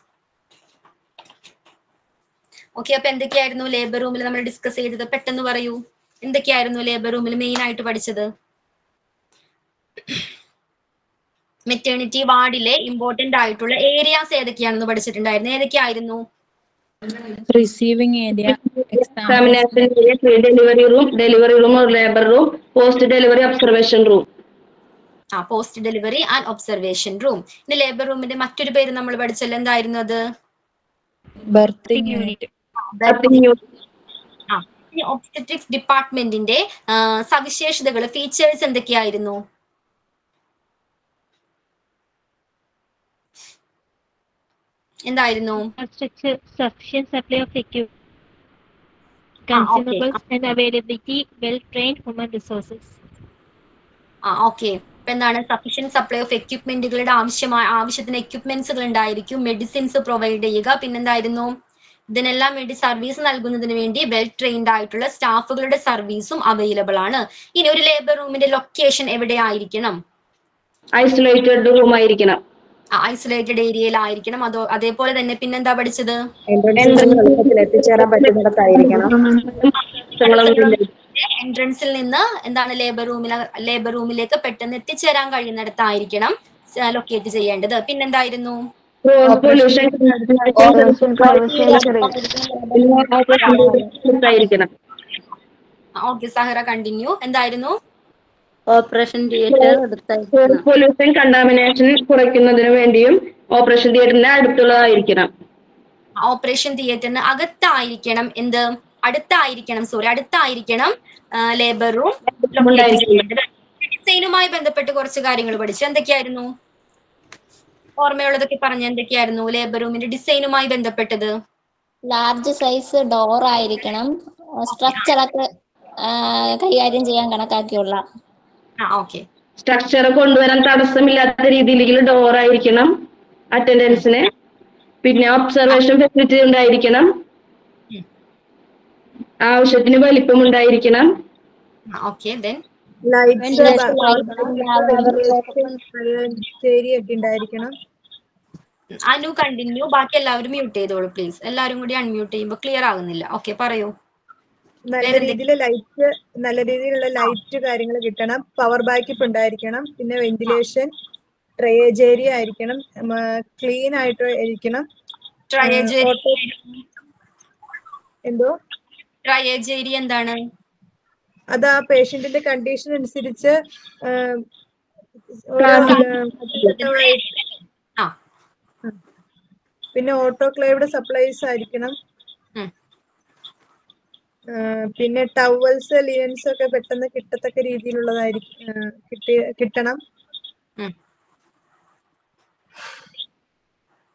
[SPEAKER 1] ഓക്കെ അപ്പൊ എന്തൊക്കെയായിരുന്നു ലേബർ റൂമിൽ നമ്മൾ ഡിസ്കസ് ചെയ്തത് പെട്ടെന്ന് പറയൂ എന്തൊക്കെയായിരുന്നു ലേബർ റൂമിൽ മെയിൻ ആയിട്ട് പഠിച്ചത് മെറ്റേണിറ്റി വാർഡിലെ ഇമ്പോർട്ടന്റ് ആയിട്ടുള്ള ഏരിയാസ് ഏതൊക്കെയാണെന്ന് പഠിച്ചിട്ടുണ്ടായിരുന്നു ഏതൊക്കെയായിരുന്നു
[SPEAKER 3] receiving area
[SPEAKER 6] examination pre delivery room delivery room labour room post delivery observation room
[SPEAKER 1] ആ post delivery and observation room ഇനി ലേബർ റൂമിന്റെ മറ്റൊരു പേര് നമ്മൾ പഠിച്ചല്ലോ എന്തായിരുന്നു അത്
[SPEAKER 3] ബർത്തിങ് യൂണിറ്റ്
[SPEAKER 1] ആ ഇനി ഒബ്സ്റ്ററ്റിക്സ് ഡിപ്പാർട്ട്മെന്റിന്റെ സവിശേഷതകൾ ഫീച്ചേഴ്സ് എന്തൊക്കെയായിരുന്നു എന്തായിരുന്നു
[SPEAKER 4] infrastructure, sufficient supply of equipment,
[SPEAKER 1] Ah, okay.
[SPEAKER 4] consumables and availability, well-trained human resources.
[SPEAKER 1] ആ ഓക്കെ ഇപ്പൊ എന്താണ് സഫീഷ്യന്റ് സപ്ലൈ ഓഫ് എക്യുപ്മെന്റുകളുടെ ആവശ്യമായ ആവശ്യത്തിന് എക്യുപ്മെന്റ്സുകൾ ഉണ്ടായിരിക്കും മെഡിസിൻസ് പ്രൊവൈഡ് ചെയ്യുക പിന്നെന്തായിരുന്നു ഇതിനെല്ലാം വേണ്ടി സർവീസ് നൽകുന്നതിന് വേണ്ടി വെൽ ട്രെയിൻഡ് ആയിട്ടുള്ള സ്റ്റാഫുകളുടെ സർവീസും അവൈലബിൾ ആണ് ഇനി ഒരു ലേബർ റൂമിന്റെ ലൊക്കേഷൻ എവിടെയായിരിക്കണം
[SPEAKER 6] ഐസൊലേറ്റഡ് റൂം ആയിരിക്കണം
[SPEAKER 1] ഐസൊലേറ്റഡ് ഏരിയയിലായിരിക്കണം അതോ അതേപോലെ തന്നെ പിന്നെന്താ പഠിച്ചത്
[SPEAKER 2] എൻട്രൻസ് എളുപ്പത്തിൽ എത്തിച്ചേരാൻ പറ്റുന്നിടത്തായിരിക്കണം
[SPEAKER 1] എൻട്രൻസിൽ നിന്ന് എന്താണ് ലേബർ റൂമിൽ ലേബർ റൂമിലേക്ക് പെട്ടെന്ന് എത്തിച്ചേരാൻ കഴിയുന്നിടത്തായിരിക്കണം ലൊക്കേറ്റ് ചെയ്യേണ്ടത് പിന്നെന്തായിരുന്നു
[SPEAKER 6] പൊല്യൂഷൻ
[SPEAKER 5] ഓപ്പറേഷൻ ക്രൗഡ്
[SPEAKER 6] ആയിരിക്കണം
[SPEAKER 1] ഓക്കെ സഹറ കണ്ടിന്യൂ എന്തായിരുന്നു
[SPEAKER 7] ഓപ്പറേഷൻ തിയേറ്റർ അടുത്തായിരിക്കണം
[SPEAKER 6] പൊല്യൂഷൻ കണ്ടാമിനേഷൻ കുറയ്ക്കുന്നതിന് വേണ്ടിയും ഓപ്പറേഷൻ തിയേറ്ററിന്റെ അടുത്തുള്ളതായിരിക്കണം
[SPEAKER 1] ഓപ്പറേഷൻ തിയേറ്ററിന് അകത്തായിരിക്കണം എന്ത് അടുത്തായിരിക്കണം സോറി അടുത്തായിരിക്കണം ലേബർ റൂം ഡിസൈനുമായി ബന്ധപ്പെട്ട് കുറച്ച് കാര്യങ്ങൾ പഠിച്ചു എന്തൊക്കെയായിരുന്നു ഓർമ്മയുള്ളതൊക്കെ പറഞ്ഞ എന്തൊക്കെയായിരുന്നു ലേബർ റൂമിന്റെ ഡിസൈനുമായി ബന്ധപ്പെട്ടത്
[SPEAKER 7] ലാർജ് സൈസ് ഡോർ ആയിരിക്കണം സ്ട്രക്ചറൊക്കെ കൈകാര്യം ചെയ്യാൻ കണക്കാക്കിയുള്ള
[SPEAKER 1] ആ ഓക്കെ
[SPEAKER 6] സ്ട്രക്ചർ കൊണ്ടുവരാൻ തടസ്സമില്ലാത്ത രീതിയിൽ ഡോർ ആയിരിക്കണം അറ്റൻഡൻസിന് പിന്നെ ഒബ്സർവേഷൻ ഫെസിലിറ്റി ഉണ്ടായിരിക്കണം ആവശ്യത്തിന് വലിപ്പം ഉണ്ടായിരിക്കണം
[SPEAKER 1] okay then
[SPEAKER 2] lights
[SPEAKER 7] Ventilation,
[SPEAKER 2] area ഒക്കെ ഉണ്ടായിരിക്കണം
[SPEAKER 1] അനു കണ്ടിന്യൂ ബാക്കി എല്ലാവരും മ്യൂട്ട് ചെയ്തോളൂ പ്ലീസ് എല്ലാവരും കൂടി അൺമ്യൂട്ട് ചെയ്യുമ്പോൾ ക്ലിയർ ആകുന്നില്ല ഓക്കെ പറയൂ
[SPEAKER 2] നല്ല
[SPEAKER 1] വേറെ
[SPEAKER 2] രീതിയിൽ ലൈറ്റ് നല്ല രീതിയിലുള്ള ലൈറ്റ് കാര്യങ്ങൾ കിട്ടണം പവർ ബാക്കപ്പ് ഉണ്ടായിരിക്കണം പിന്നെ വെന്റിലേഷൻ ട്രയേജ് ഏരിയ ആയിരിക്കണം ക്ലീൻ ആയിട്ട് ഇരിക്കണം
[SPEAKER 1] ട്രയേജേരി
[SPEAKER 2] എന്തോ
[SPEAKER 1] ട്രയേജേരി എന്താണ്
[SPEAKER 2] അത് ആ പേഷ്യന്റിന്റെ കണ്ടീഷൻ അനുസരിച്ച് ആം, ഓരോ,
[SPEAKER 1] ആ
[SPEAKER 2] ആം, പിന്നെ ഓട്ടോക്ലേവ്ഡ് സപ്ലൈസ് ആയിരിക്കണം
[SPEAKER 1] ഉം.
[SPEAKER 2] ആ, പിന്നെ ടവൽസ് ലിയൻസ് ഒക്കെ പെട്ടെന്ന് കിട്ടത്തക്ക രീതിയിലുള്ളതായിരിക്കും ആ, കിട്ടി കിട്ടണം
[SPEAKER 1] ഉം.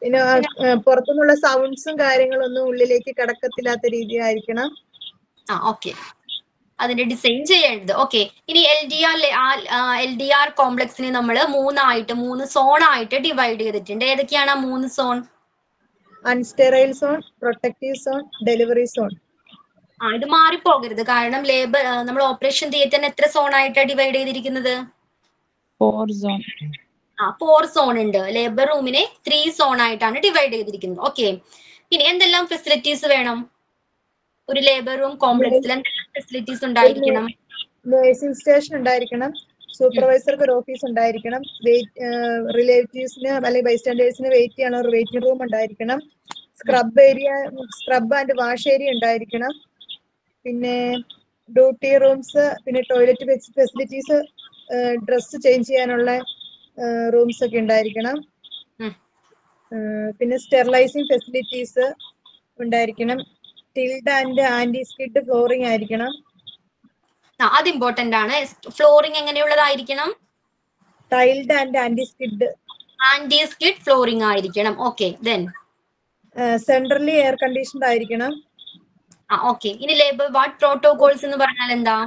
[SPEAKER 2] പിന്നെ ആ, ആ, പുറത്തുനിന്നുള്ള സൗണ്ട്സും കാര്യങ്ങളൊന്നും ഉള്ളിലേക്ക് കടക്കത്തില്ലാത്ത രീതി ആയിരിക്കണം
[SPEAKER 1] ആ ഓക്കെ അതിന്റെ ഡിസൈൻ ചെയ്യേണ്ടത് ഓക്കെ ഇനി L D R L D R കോംപ്ലക്സിനെ നമ്മൾ മൂന്നായിട്ട് മൂന്ന് സോൺ ആയിട്ട് ഡിവൈഡ് ചെയ്തിട്ടുണ്ട് ഏതൊക്കെയാണ് ആ മൂന്ന് zone
[SPEAKER 2] unsterile zone protective zone delivery zone
[SPEAKER 1] ആ ഇത് മാറിപ്പോകരുത് കാരണം ലേബർ നമ്മൾ ഓപ്പറേഷൻ തിയേറ്ററിന് എത്ര സോൺ ആയിട്ടാണ് ഡിവൈഡ് ചെയ്തിരിക്കുന്നത്
[SPEAKER 3] ഫോർ സോൺ
[SPEAKER 1] ആ ഫോർ സോൺ ഉണ്ട് ലേബർ റൂമിനെ ത്രീ സോൺ ആയിട്ടാണ് ഡിവൈഡ് ചെയ്തിരിക്കുന്നത് ഓക്കെ ഇനി എന്തെല്ലാം ഫെസിലിറ്റീസ് വേണം ഒരു ലേബർ റൂം കോംപ്ലക്സിൽ എന്തെല്ലാം ഫെസിലിറ്റീസ് ഉണ്ടായിരിക്കണം
[SPEAKER 2] നേഴ്സിംഗ് സ്റ്റേഷൻ ഉണ്ടായിരിക്കണം സൂപ്പർവൈസർക്ക് ഒരു ഓഫീസ് ഉണ്ടായിരിക്കണം വെയിറ്റ് റിലേറ്റീവ്സിന് അല്ലെങ്കിൽ ബൈസ്റ്റാൻഡേഴ്സിന് വെയിറ്റ് ചെയ്യാൻ ഒരു വെയിറ്റിംഗ് റൂം ഉണ്ടായിരിക്കണം scrub area scrub and wash area ഉണ്ടായിരിക്കണം പിന്നെ ഡ്യൂട്ടി റൂംസ് പിന്നെ ടോയ്ലറ്റ് ഫെസിലിറ്റീസ് ഡ്രസ്സ് ചേഞ്ച് ചെയ്യാനുള്ള റൂംസ് ഒക്കെ ഉണ്ടായിരിക്കണം
[SPEAKER 1] ഉം.
[SPEAKER 2] ഏഹ് പിന്നെ സ്റ്റെറിലൈസിങ് ഫെസിലിറ്റീസ് ഉണ്ടായിരിക്കണം tiled and anti skid flooring ആയിരിക്കണം
[SPEAKER 1] ആ അത് ഇമ്പോർട്ടന്റ് ആണ് ഫ്ലോറിംഗ് എങ്ങനെയുള്ളതായിരിക്കണം
[SPEAKER 2] tiled and anti skid
[SPEAKER 1] anti skid flooring ആയിരിക്കണം okay then
[SPEAKER 2] centrally air conditioned ആയിരിക്കണം
[SPEAKER 1] ആ ഓക്കെ ഇനി ലേബർ വാട്ട് പ്രോട്ടോകോൾസ് എന്ന് പറഞ്ഞാൽ എന്താ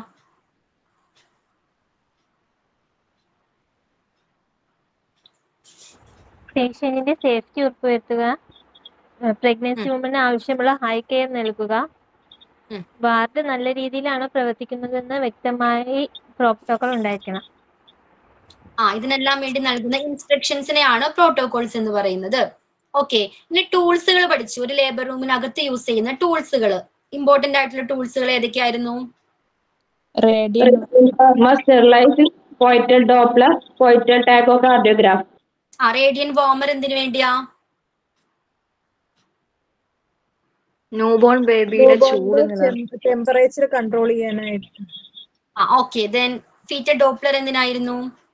[SPEAKER 4] പേഷ്യന്റിന്റെ സേഫ്റ്റി ഉറപ്പുവരുത്തുക പ്രഗ്നൻസി വുമന് ആവശ്യമുള്ള ഹൈ കെയർ നൽകുക
[SPEAKER 1] ഉം.
[SPEAKER 4] വാർഡ് നല്ല രീതിയിലാണ് പ്രവർത്തിക്കുന്നതെന്ന് വ്യക്തമായി പ്രോട്ടോകോൾ ഉണ്ടായിരിക്കണം
[SPEAKER 1] ആ ഇതിനെല്ലാം വേണ്ടി നൽകുന്ന ഇൻസ്ട്രക്ഷൻസിനെയാണ് പ്രോട്ടോകോൾസ് എന്ന് പറയുന്നത് ഓക്കെ ഇനി ടൂൾസുകൾ പഠിച്ചു ഒരു ലേബർ റൂമിനകത്ത് യൂസ് ചെയ്യുന്ന ടൂൾസുകൾ ഇമ്പോർട്ടന്റ് ആയിട്ടുള്ള ടൂൾസുകൾ ഏതൊക്കെയായിരുന്നു
[SPEAKER 3] radiant
[SPEAKER 6] sterilising fetal Doppler fetal tacho cardiograph
[SPEAKER 1] ആ റേഡിയൻ വോമർ എന്തിനു വേണ്ടിയാ
[SPEAKER 5] ന്യൂബോൺ ബേബിയുടെ ചൂട് നില
[SPEAKER 2] ടെമ്പറേച്ചർ കൺട്രോൾ ചെയ്യാനായിട്ട്
[SPEAKER 1] ആ ഓക്കെ ദെൻ ഫീറ്റർ ഡോപ്ലർ എന്തിനായിരുന്നു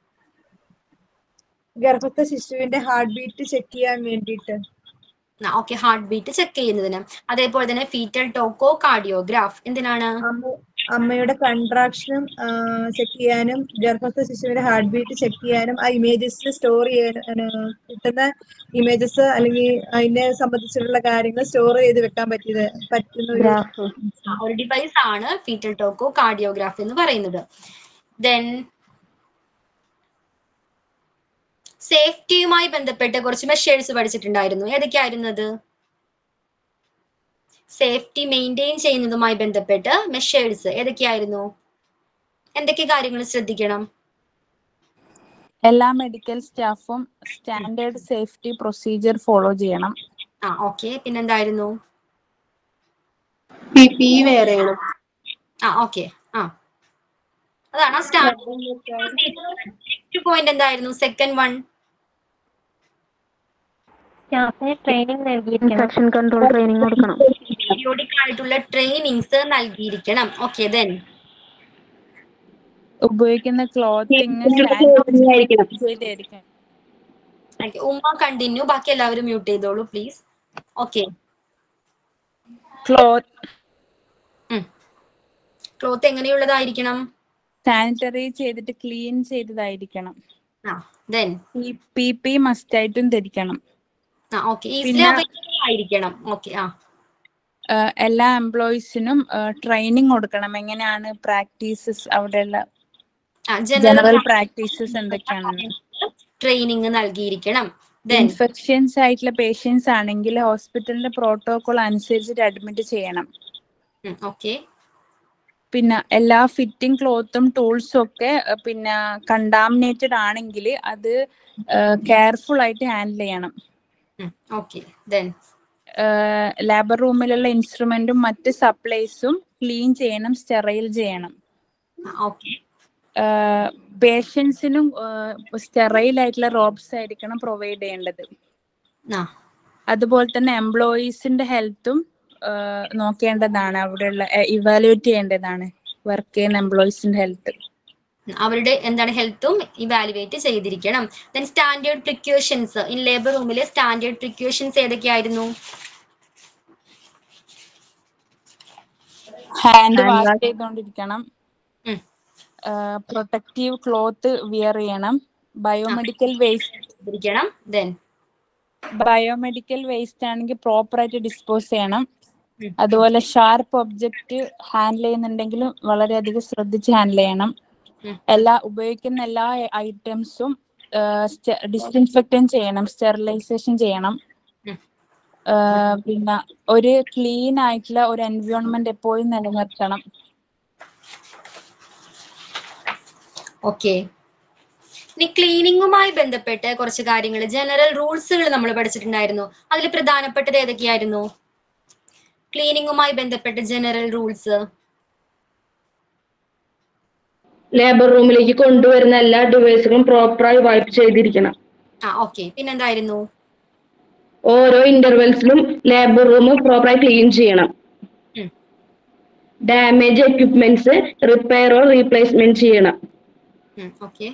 [SPEAKER 2] ഗർഭസ്ഥ ശിശുവിന്റെ ഹാർട്ട് ബീറ്റ് ചെക്ക് ചെയ്യാൻ വേണ്ടിയിട്ട്
[SPEAKER 1] ഓക്കെ ഹാർട്ട് ബീറ്റ് ചെക്ക് ചെയ്യുന്നതിന് അതേപോലെ തന്നെ ഫീറ്റൽ ടോക്കോ കാർഡിയോഗ്രാഫ് എന്തിനാണ്
[SPEAKER 2] അമ്മ അമ്മയുടെ കൺട്രാക്ഷനും ചെക്ക് ചെയ്യാനും ഗർഭസ്ഥ ശിശുവിന്റെ ഹാർട്ട് ബീറ്റ് ചെക്ക് ചെയ്യാനും ആ ഇമേജസ് സ്റ്റോർ ചെയ്യാൻ ആ, കിട്ടുന്ന ഇമേജസ് അല്ലെങ്കിൽ അതിനെ സംബന്ധിച്ചിട്ടുള്ള കാര്യങ്ങൾ സ്റ്റോർ ചെയ്ത് വെക്കാൻ പറ്റിയത് പറ്റുന്ന ഒരു
[SPEAKER 5] ഗ്രാഫ്
[SPEAKER 1] ആ, ഒരു ഡിവൈസ് ആണ് ഫീറ്റൽ ടോക്കോ കാർഡിയോഗ്രാഫ് എന്ന് പറയുന്നത് ദെൻ സേഫ്റ്റിയുമായി ബന്ധപ്പെട്ട് കുറച്ച് മെഷേഴ്സ് പഠിച്ചിട്ടുണ്ടായിരുന്നു ഏതൊക്കെയായിരുന്നു അത് സേഫ്റ്റി മെയിൻറ്റെയിൻ ചെയ്യുന്നതുമായി ബന്ധപ്പെട്ട് മെഷേഴ്സ് ഏതൊക്കെയായിരുന്നു എന്തൊക്കെ കാര്യങ്ങൾ ശ്രദ്ധിക്കണം
[SPEAKER 3] എല്ലാ മെഡിക്കൽ സ്റ്റാഫും സ്റ്റാൻഡേർഡ് സേഫ്റ്റി പ്രൊസീജിയർ ഫോളോ ചെയ്യണം
[SPEAKER 1] ആ ഓക്കെ പിന്നെന്തായിരുന്നു
[SPEAKER 6] പി പി വേറെയാണ്
[SPEAKER 1] ആ ഓക്കെ ആ അതാണ് സ്റ്റാർട്ട് പോയിന്റ് എന്തായിരുന്നു സെക്കൻഡ് വൺ
[SPEAKER 4] സ്റ്റാഫിന് ട്രെയിനിങ് നൽകിയിരിക്കണം
[SPEAKER 5] ഇൻഫെക്ഷൻ കൺട്രോൾ ട്രെയിനിങ് കൊടുക്കണം
[SPEAKER 1] പീരിയോഡിക് ആയിട്ടുള്ള ട്രെയിനിങ്സ് നൽകിയിരിക്കണം ഓക്കെ ദെൻ
[SPEAKER 3] ഉപയോഗിക്കുന്ന ക്ലോത്തിങ്
[SPEAKER 6] ആയിരിക്കണം
[SPEAKER 3] ചെയ്തായിരിക്കണം
[SPEAKER 1] ഉമ്മ കണ്ടിന്യൂ ബാക്കി എല്ലാവരും മ്യൂട്ട് ചെയ്തോളൂ പ്ലീസ് ഓക്കെ
[SPEAKER 3] ക്ലോത്ത്
[SPEAKER 1] ക്ലോത്ത് എങ്ങനെയുള്ളതായിരിക്കണം
[SPEAKER 3] സാനിറ്ററി ചെയ്തിട്ട് ക്ലീൻ ചെയ്തതായിരിക്കണം
[SPEAKER 1] ആ ദെൻ
[SPEAKER 3] പി പി മസ്റ്റ് ആയിട്ടും ധരിക്കണം
[SPEAKER 1] ആ ഓക്കെ ഈസിലി
[SPEAKER 3] പിന്നെ-
[SPEAKER 1] അവൈലബിൾ ആയിരിക്കണം ഓക്കെ ആ
[SPEAKER 3] ആഹ് എല്ലാ എംപ്ലോയീസിനും ട്രെയിനിങ് കൊടുക്കണം എങ്ങനെയാണ് പ്രാക്ടീസസ് അവിടെയുള്ള
[SPEAKER 1] ആ
[SPEAKER 3] ജനറൽ
[SPEAKER 1] ജനറൽ
[SPEAKER 3] പ്രാക്ടീസസ് എന്തൊക്കെയാണെന്ന്
[SPEAKER 1] ട്രെയിനിങ് നൽകിയിരിക്കണം ദെൻ
[SPEAKER 3] ഇൻഫെക്ഷൻസ് ആയിട്ടുള്ള പേഷ്യൻസ് ആണെങ്കിൽ ഹോസ്പിറ്റലിന്റെ പ്രോട്ടോകോൾ അനുസരിച്ചിട്ട് അഡ്മിറ്റ് ചെയ്യണം
[SPEAKER 1] ഓക്കെ
[SPEAKER 3] പിന്നെ എല്ലാ ഫിറ്റിംഗ് ക്ലോത്തും ടൂൾസും ഒക്കെ അഹ് പിന്നെ കണ്ടാമിനേറ്റഡ് ആണെങ്കിൽ അത് കെയർഫുൾ ആയിട്ട് ഹാൻഡിൽ ചെയ്യണം
[SPEAKER 1] ഓക്കെ ദെൻ
[SPEAKER 3] ലാബർ റൂമിലുള്ള ഇൻസ്ട്രുമെന്റും മറ്റ് സപ്ലൈസും ക്ലീൻ ചെയ്യണം സ്റ്റെറൈൽ ചെയ്യണം
[SPEAKER 1] ഓക്കെ
[SPEAKER 3] പേഷ്യൻസിനും സ്റ്റെറൈൽ ആയിട്ടുള്ള റോബ്സ് ആയിരിക്കണം പ്രൊവൈഡ് ചെയ്യേണ്ടത്
[SPEAKER 1] ആ
[SPEAKER 3] അതുപോലെ തന്നെ എംപ്ലോയീസിന്റെ ഹെൽത്തും നോക്കേണ്ടതാണ് അവിടെയുള്ള ഇവാലുവേറ്റ് ചെയ്യേണ്ടതാണ് വർക്ക് ചെയ്യുന്ന എംപ്ലോയീസിന്റെ ഹെൽത്ത്
[SPEAKER 1] അവരുടെ എന്താണ് ഹെൽത്തും ഇവാലുവേറ്റ് ചെയ്തിരിക്കണം then standard precautions in labour റൂമിലെ സ്റ്റാൻഡേർഡ് പ്രിക്യൂഷൻസ് ഏതൊക്കെയായിരുന്നു
[SPEAKER 3] ഹാൻഡ്
[SPEAKER 5] Hand
[SPEAKER 3] വാഷ്
[SPEAKER 5] wash.
[SPEAKER 3] ചെയ്തുകൊണ്ടിരിക്കണം
[SPEAKER 1] ഉം.
[SPEAKER 3] പ്രൊട്ടക്റ്റീവ് ക്ലോത്ത് വിയർ ചെയ്യണം ബയോമെഡിക്കൽ വേസ്റ്റ്
[SPEAKER 1] ചെയ്തിരിക്കണം ദെൻ
[SPEAKER 3] ബയോമെഡിക്കൽ വേസ്റ്റ് ആണെങ്കിൽ പ്രോപ്പർ ആയിട്ട് ഡിസ്പോസ് ചെയ്യണം
[SPEAKER 1] ഉം.
[SPEAKER 3] അതുപോലെ ഷാർപ്പ് ഒബ്ജക്റ്റ് ഹാൻഡിൽ ചെയ്യുന്നുണ്ടെങ്കിലും വളരെയധികം ശ്രദ്ധിച്ച് ഹാൻഡിൽ ചെയ്യണം
[SPEAKER 1] ഉം.
[SPEAKER 3] എല്ലാ ഉപയോഗിക്കുന്ന എല്ലാ ഐറ്റംസും ഡിസ്ഇൻഫെക്റ്റൻ ചെയ്യണം സ്റ്റെറിലൈസേഷൻ ചെയ്യണം
[SPEAKER 1] ഉം.
[SPEAKER 3] ആ, പിന്നെ ഒരു ക്ലീൻ ആയിട്ടുള്ള ഒരു എൻവയോൺമെന്റ് എപ്പോഴും നിലനിർത്തണം
[SPEAKER 1] ഓക്കെ ഇനി ക്ലീനിങ്ങുമായി ബന്ധപ്പെട്ട് കുറച്ച് കാര്യങ്ങൾ ജനറൽ റൂൾസുകൾ നമ്മൾ പഠിച്ചിട്ടുണ്ടായിരുന്നു അതിൽ പ്രധാനപ്പെട്ടത് ഏതൊക്കെയായിരുന്നു ക്ലീനിങ്ങുമായി ബന്ധപ്പെട്ട ജനറൽ റൂൾസ്
[SPEAKER 6] ലേബർ റൂമിലേക്ക് കൊണ്ടുവരുന്ന എല്ലാ ഡിവൈസുകളും പ്രോപ്പറായി വൈപ്പ് ചെയ്തിരിക്കണം
[SPEAKER 1] ആ ഓക്കെ പിന്നെന്തായിരുന്നു
[SPEAKER 6] ഓരോ ഇന്റർവെൽസിലും ലേബർ റൂം പ്രോപ്പറായി ക്ലീൻ ചെയ്യണം
[SPEAKER 1] ഉം.
[SPEAKER 6] ഡാമേജ് എക്യുപ്മെന്റ്സ് റിപ്പയറോ റീപ്ലേസ്മെന്റ് ചെയ്യണം
[SPEAKER 1] ഓക്കെ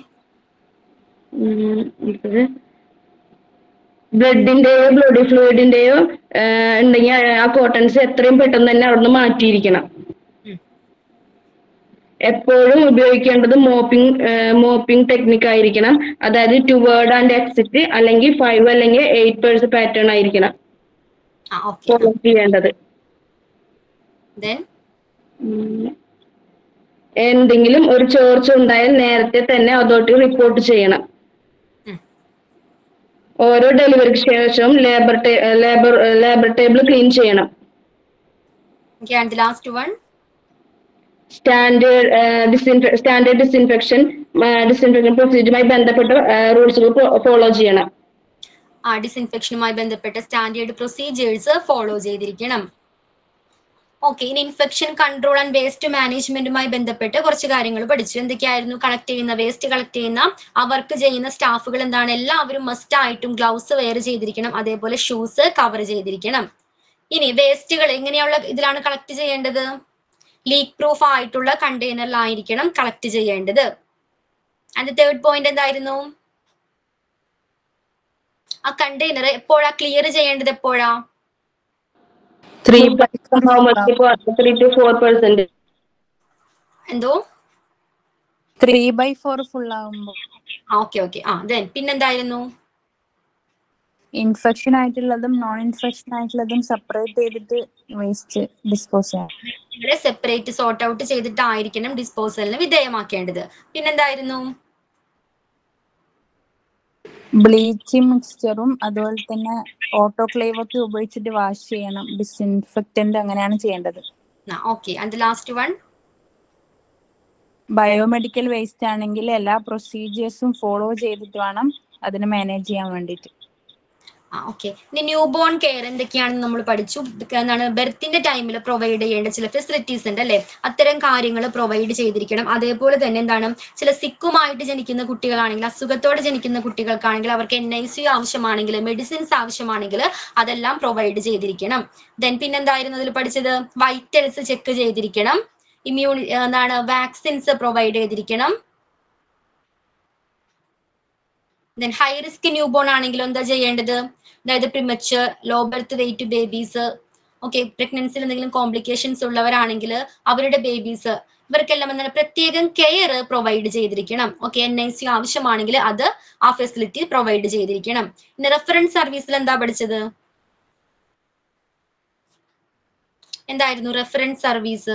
[SPEAKER 6] ബ്ലഡിന്റെയോ ബ്ലഡ് ഫ്ലൂയിഡിന്റെയോ ഉണ്ടെങ്കിൽ ആ കോട്ടൺസ് എത്രയും പെട്ടെന്ന് തന്നെ അവിടുന്ന് മാറ്റിയിരിക്കണം
[SPEAKER 1] ഉം.
[SPEAKER 6] എപ്പോഴും ഉപയോഗിക്കേണ്ടത് മോപ്പിംഗ് മോപ്പിംഗ് ടെക്നിക്ക് ആയിരിക്കണം അതായത് ടു വേർഡ് ആൻഡ് എക്സിറ്റ് അല്ലെങ്കിൽ ഫൈവ് അല്ലെങ്കിൽ എയ്റ്റ് പേഴ്സ് പാറ്റേൺ ആയിരിക്കണം
[SPEAKER 1] ആ ഓക്കെ
[SPEAKER 6] ഫോളോ ചെയ്യേണ്ടത്
[SPEAKER 1] ദെൻ
[SPEAKER 6] ഉം. എന്തെങ്കിലും ഒരു ചോർച്ച ഉണ്ടായാൽ നേരത്തെ തന്നെ അതോറിറ്റി റിപ്പോർട്ട് ചെയ്യണം
[SPEAKER 1] ഉം.
[SPEAKER 6] ഓരോ ഡെലിവറിക്ക് ശേഷവും labour labour labour table clean ചെയ്യണം
[SPEAKER 1] okay and last one
[SPEAKER 6] standard ഡിസിൻഫെ സ്റ്റാൻഡേർഡ് ഡിസിൻഫെക്ഷൻ ഡിസിൻഫെക്ഷൻ പ്രൊസീജിയറുമായി ബന്ധപ്പെട്ട റൂൾസുകൾ ഫോളോ ചെയ്യണം
[SPEAKER 1] ആ ഡിസ്ഇൻഫെക്ഷനുമായി ബന്ധപ്പെട്ട സ്റ്റാൻഡേർഡ് പ്രൊസീജിയേഴ്സ് ഫോളോ ചെയ്തിരിക്കണം ഓക്കെ ഇനി ഇൻഫെക്ഷൻ കൺട്രോൾ ആൻഡ് വേസ്റ്റ് മാനേജ്മെന്റുമായി ബന്ധപ്പെട്ട് കുറച്ച് കാര്യങ്ങൾ പഠിച്ചു എന്തൊക്കെയായിരുന്നു കളക്ട് ചെയ്യുന്ന വേസ്റ്റ് കളക്ട് ചെയ്യുന്ന ആ വർക്ക് ചെയ്യുന്ന സ്റ്റാഫുകൾ എന്താണ് എല്ലാവരും മസ്റ്റ് ആയിട്ടും ഗ്ലൗസ് വെയർ ചെയ്തിരിക്കണം അതേപോലെ ഷൂസ് കവർ ചെയ്തിരിക്കണം ഇനി വേസ്റ്റുകൾ എങ്ങനെയുള്ള ഇതിലാണ് കളക്ട് ചെയ്യേണ്ടത് ലീക്ക് പ്രൂഫ് ആയിട്ടുള്ള കണ്ടെയ്നറിലായിരിക്കണം കളക്ട് ചെയ്യേണ്ടത് ആൻഡ് തേർഡ് പോയിന്റ് എന്തായിരുന്നു ആ കണ്ടെയ്നർ എപ്പോഴാ ക്ലിയർ ചെയ്യേണ്ടത് എപ്പോഴാ
[SPEAKER 3] three
[SPEAKER 6] How much? Three to four percent.
[SPEAKER 1] എന്തോ
[SPEAKER 3] ത്രീ ബൈ ഫോർ ഫുൾ ആകുമ്പോൾ
[SPEAKER 1] ഓക്കെ ഓക്കെ ആ ദെൻ പിന്നെന്തായിരുന്നു
[SPEAKER 3] ഇൻഫെക്ഷൻ ആയിട്ടുള്ളതും നോൺ ഇൻഫെക്ഷൻ ആയിട്ടുള്ളതും സെപ്പറേറ്റ് ചെയ്തിട്ട് വേസ്റ്റ് ഡിസ്പോസ് ചെയ്യാം
[SPEAKER 1] ഇവിടെ സെപ്പറേറ്റ് സോർട്ട് ഔട്ട് ചെയ്തിട്ടായിരിക്കണം ഡിസ്പോസലിന് വിധേയമാക്കേണ്ടത് പിന്നെന്തായിരുന്നു
[SPEAKER 3] ബ്ലീച്ചിങ് മിക്സ്ചറും അതുപോലെ തന്നെ ഓട്ടോക്ലേവ് ഒക്കെ ഉപയോഗിച്ചിട്ട് വാഷ് ചെയ്യണം ഡിസ്ഇൻഫെക്റ്റന്റ് അങ്ങനെയാണ് ചെയ്യേണ്ടത്
[SPEAKER 1] okay and last one
[SPEAKER 3] biomedical waste ആണെങ്കിൽ എല്ലാ പ്രൊസീജിയേഴ്സും ഫോളോ ചെയ്തിട്ട് വേണം അതിനെ മാനേജ് ചെയ്യാൻ വേണ്ടിയിട്ട്
[SPEAKER 1] ആ ഓക്കെ ഇനി ന്യൂ ബോൺ കെയർ എന്തൊക്കെയാണെന്ന് നമ്മൾ പഠിച്ചു ഇതൊക്കെ എന്താണ് ബെർത്തിന്റെ ടൈമിൽ പ്രൊവൈഡ് ചെയ്യേണ്ട ചില ഫെസിലിറ്റീസ് ഉണ്ട് അല്ലെ അത്തരം കാര്യങ്ങൾ പ്രൊവൈഡ് ചെയ്തിരിക്കണം അതേപോലെ തന്നെ എന്താണ് ചില സിക്കുമായിട്ട് ജനിക്കുന്ന കുട്ടികളാണെങ്കിൽ അസുഖത്തോടെ ജനിക്കുന്ന കുട്ടികൾക്കാണെങ്കിൽ അവർക്ക് എൻ ഐ സി ആവശ്യമാണെങ്കിൽ മെഡിസിൻസ് ആവശ്യമാണെങ്കിൽ അതെല്ലാം പ്രൊവൈഡ് ചെയ്തിരിക്കണം ദെൻ പിന്നെന്തായിരുന്നു അതിൽ പഠിച്ചത് വൈറ്റൽസ് ചെക്ക് ചെയ്തിരിക്കണം ഇമ്മ്യൂണി എന്താണ് വാക്സിൻസ് പ്രൊവൈഡ് ചെയ്തിരിക്കണം then high risk newborn ആണെങ്കിലും എന്താ ചെയ്യേണ്ടത് അതായത് premature low birth weight babies okay പ്രഗ്നൻസിയിൽ എന്തെങ്കിലും കോംപ്ലിക്കേഷൻസ് ഉള്ളവരാണെങ്കിൽ അവരുടെ ബേബീസ് ഇവർക്കെല്ലാം എന്താണ് പ്രത്യേകം കെയർ പ്രൊവൈഡ് ചെയ്തിരിക്കണം ഓക്കെ എൻ ഐ സി ആവശ്യമാണെങ്കിൽ അത് ആ ഫെസിലിറ്റി പ്രൊവൈഡ് ചെയ്തിരിക്കണം ഇനി റെഫറൻസ് സർവീസിൽ എന്താ പഠിച്ചത് എന്തായിരുന്നു റെഫറൻസ് സർവീസ്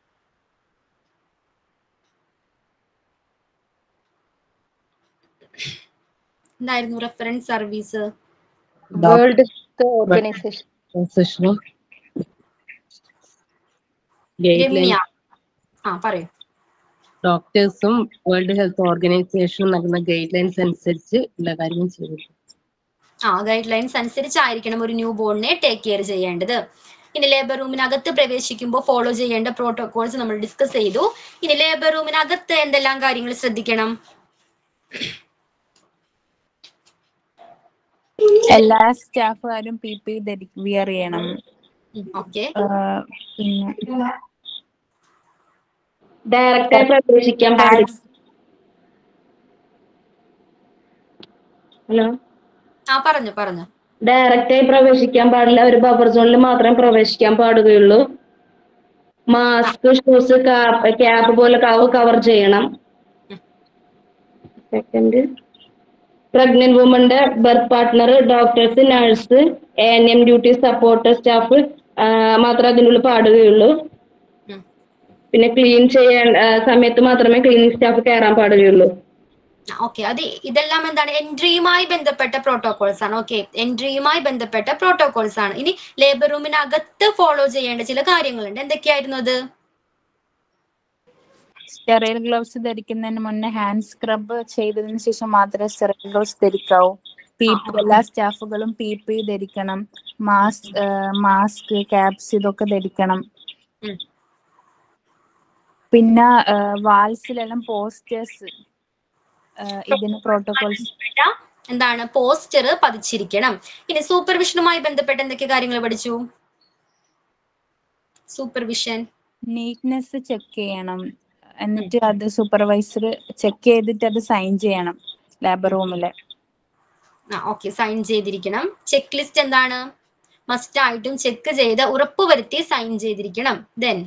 [SPEAKER 1] എന്തായിരുന്നു റെഫറൻസ് സർവീസ്
[SPEAKER 5] വേൾഡ് ഓർഗനൈസേഷൻ
[SPEAKER 8] ഓർഗനൈസേഷനും ഗൈഡ്
[SPEAKER 1] രമ്യ
[SPEAKER 8] ലൈൻ
[SPEAKER 1] ആ പറയൂ
[SPEAKER 8] ഡോക്ടേഴ്സും വേൾഡ് ഹെൽത്ത് ഓർഗനൈസേഷനും നൽകുന്ന ഗൈഡ് ലൈൻസ് അനുസരിച്ച് എല്ലാ കാര്യങ്ങളും ചെയ്തു
[SPEAKER 1] ആ ഗൈഡ് ലൈൻസ് അനുസരിച്ചായിരിക്കണം ഒരു ന്യൂ ബോർണിനെ ടേക്ക് കെയർ ചെയ്യേണ്ടത് ഇനി ലേബർ റൂമിനകത്ത് പ്രവേശിക്കുമ്പോൾ ഫോളോ ചെയ്യേണ്ട പ്രോട്ടോകോൾസ് നമ്മൾ ഡിസ്കസ് ചെയ്തു ഇനി ലേബർ റൂമിനകത്ത് എന്തെല്ലാം കാര്യങ്ങൾ ശ്രദ്ധിക്കണം
[SPEAKER 3] എല്ലാ സ്റ്റാഫുകാരും പി പി വിയർ ചെയ്യണം
[SPEAKER 1] ഓക്കെ
[SPEAKER 3] ആഹ് പിന്നെ
[SPEAKER 6] ഡയറക്റ്റായി പ്രവേശിക്കാൻ പാടില്ല ഹലോ
[SPEAKER 1] ആ പറഞ്ഞു പറഞ്ഞു
[SPEAKER 6] ഡയറക്റ്റായി പ്രവേശിക്കാൻ പാടില്ല ഒരു ബഫർ സോണിൽ മാത്രമേ പ്രവേശിക്കാൻ പാടുകയുള്ളൂ മാസ്ക് ഷൂസ് ക്യാപ്പ് പോലെ കവർ ചെയ്യണം സെക്കൻഡ് പ്രഗ്നന്റ് വുമന്റെ birth partner doctors nurse A N M duty support staff മാത്രമേ അതിനുള്ളിൽ പാടുകയുള്ളൂ
[SPEAKER 1] ഉം.
[SPEAKER 6] പിന്നെ ക്ലീൻ ചെയ്യാൻ ആ, സമയത്ത് മാത്രമേ ക്ലീനിങ് സ്റ്റാഫ് കയറാൻ പാടുകയുള്ളൂ
[SPEAKER 1] ഓക്കെ അത് ഇതെല്ലാം എന്താണ് എൻട്രിയുമായി ബന്ധപ്പെട്ട പ്രോട്ടോകോൾസ് ആണ് ഓക്കെ എൻട്രിയുമായി ബന്ധപ്പെട്ട പ്രോട്ടോകോൾസ് ആണ് ഇനി ലേബർ റൂമിനകത്ത് ഫോളോ ചെയ്യേണ്ട ചില കാര്യങ്ങളുണ്ട് എന്തൊക്കെയായിരുന്നു അത്
[SPEAKER 3] സ്റ്റെറൈൽ ഗ്ലൗസ് ധരിക്കുന്നതിന് മുന്നേ ഹാൻഡ് സ്ക്രബ് ചെയ്തതിനു ശേഷം മാത്രമേ സ്റ്റെറൈൽ ഗ്ലൗസ് ധരിക്കാവൂ പി പി എല്ലാ സ്റ്റാഫുകളും പി പി ധരിക്കണം മാസ്ക് മാസ്ക് ക്യാപ്സ് ഇതൊക്കെ ധരിക്കണം
[SPEAKER 1] ഉം.
[SPEAKER 3] പിന്നെ വാൾസിലെല്ലാം പോസ്റ്റേഴ്സ് ഇതിന് പ്രോട്ടോകോൾസ്
[SPEAKER 1] ബന്ധപ്പെട്ട എന്താണ് പോസ്റ്റർ പതിച്ചിരിക്കണം ഇനി സൂപ്പർവിഷനുമായി ബന്ധപ്പെട്ട എന്തൊക്കെ കാര്യങ്ങൾ പഠിച്ചു സൂപ്പർവിഷൻ
[SPEAKER 3] നീറ്റ്നെസ് ചെക്ക് ചെയ്യണം എന്നിട്ട് അത് സൂപ്പർവൈസർ ചെക്ക് ചെയ്തിട്ട് അത് സൈൻ ചെയ്യണം ലാബ് റൂമില്
[SPEAKER 1] ആ ഓക്കെ സൈൻ ചെയ്തിരിക്കണം ചെക്ക് ലിസ്റ്റ് എന്താണ് മസ്റ്റ് ആയിട്ടും ചെക്ക് ചെയ്ത് ഉറപ്പുവരുത്തി സൈൻ ചെയ്തിരിക്കണം ദെൻ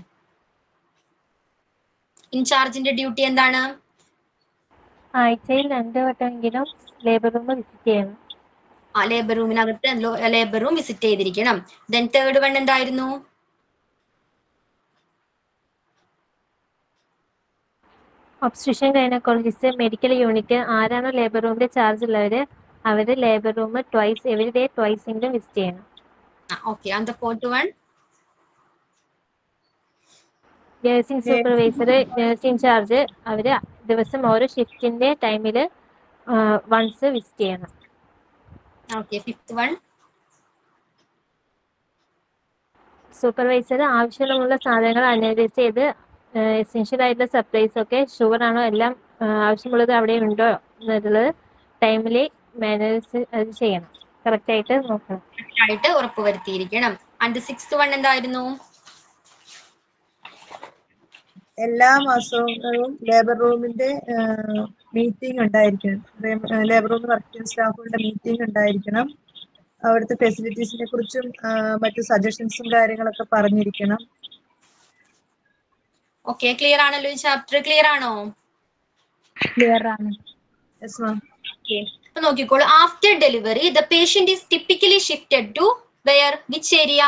[SPEAKER 1] ഇൻചാർജിന്റെ ഡ്യൂട്ടി എന്താണ്
[SPEAKER 4] ആഴ്ചയിൽ രണ്ട് വട്ടമെങ്കിലും ലേബർ റൂം വിസിറ്റ് ചെയ്യണം
[SPEAKER 1] ആ ലേബർ റൂമിനകത്ത് ലേബർ റൂം വിസിറ്റ് ചെയ്തിരിക്കണം ദെൻ തേർഡ് വൺ എന്തായിരുന്നു
[SPEAKER 4] ഒബ്സ്ട്രിഷൻ ഗൈനക്കോളജിസ്റ്റ് മെഡിക്കൽ യൂണിറ്റ് ആരാണോ ലേബർ റൂമിന്റെ ചാർജ് ഉള്ളവര് അവര് labour room twice every day twice എങ്കിലും വിസിറ്റ് ചെയ്യണം
[SPEAKER 1] okay and fourth one
[SPEAKER 4] nursing supervisor nursing charge അവര് ദിവസം ഓരോ ഷിഫ്റ്റിന്റെ ടൈമില് വൺസ് വിസിറ്റ് ചെയ്യണം
[SPEAKER 1] ഓക്കെ ഫിഫ്ത് വൺ
[SPEAKER 4] സൂപ്പർവൈസർ ആവശ്യമുള്ള സാധനങ്ങൾ അനലൈസ് ചെയ്ത് എസെൻഷ്യൽ ആയിട്ടുള്ള സപ്ലൈസ് ഒക്കെ ഷുവർ ആണോ എല്ലാം ആ, ആവശ്യമുള്ളത് അവിടെ ഉണ്ടോ എന്നുള്ളത് ടൈമില് മാനേജ് അത് ചെയ്യണം കറക്റ്റ് ആയിട്ട് നോക്കണം
[SPEAKER 1] ആയിട്ട് ഉറപ്പുവരുത്തിയിരിക്കണം ആൻഡ് സിക്സ്ത് വൺ എന്തായിരുന്നു
[SPEAKER 2] എല്ലാ മാസവും ലേബർ റൂമിന്റെ മീറ്റിംഗ് ഉണ്ടായിരിക്കണം ലേബർ റൂമിൽ വർക്ക് ചെയ്യുന്ന സ്റ്റാഫുകളുടെ മീറ്റിംഗ് ഉണ്ടായിരിക്കണം അവിടുത്തെ ഫെസിലിറ്റീസിനെ കുറിച്ചും ആ, മറ്റു സജഷൻസും കാര്യങ്ങളൊക്കെ പറഞ്ഞിരിക്കണം
[SPEAKER 1] ഓക്കെ ക്ലിയർ ആണല്ലോ ഈ ചാപ്റ്റർ ക്ലിയർ ആണോ
[SPEAKER 3] ക്ലിയർ ആണ്
[SPEAKER 2] യെസ് മാം
[SPEAKER 1] ഓക്കെ അപ്പൊ നോക്കിക്കോളൂ after delivery the patient is typically shifted to where which area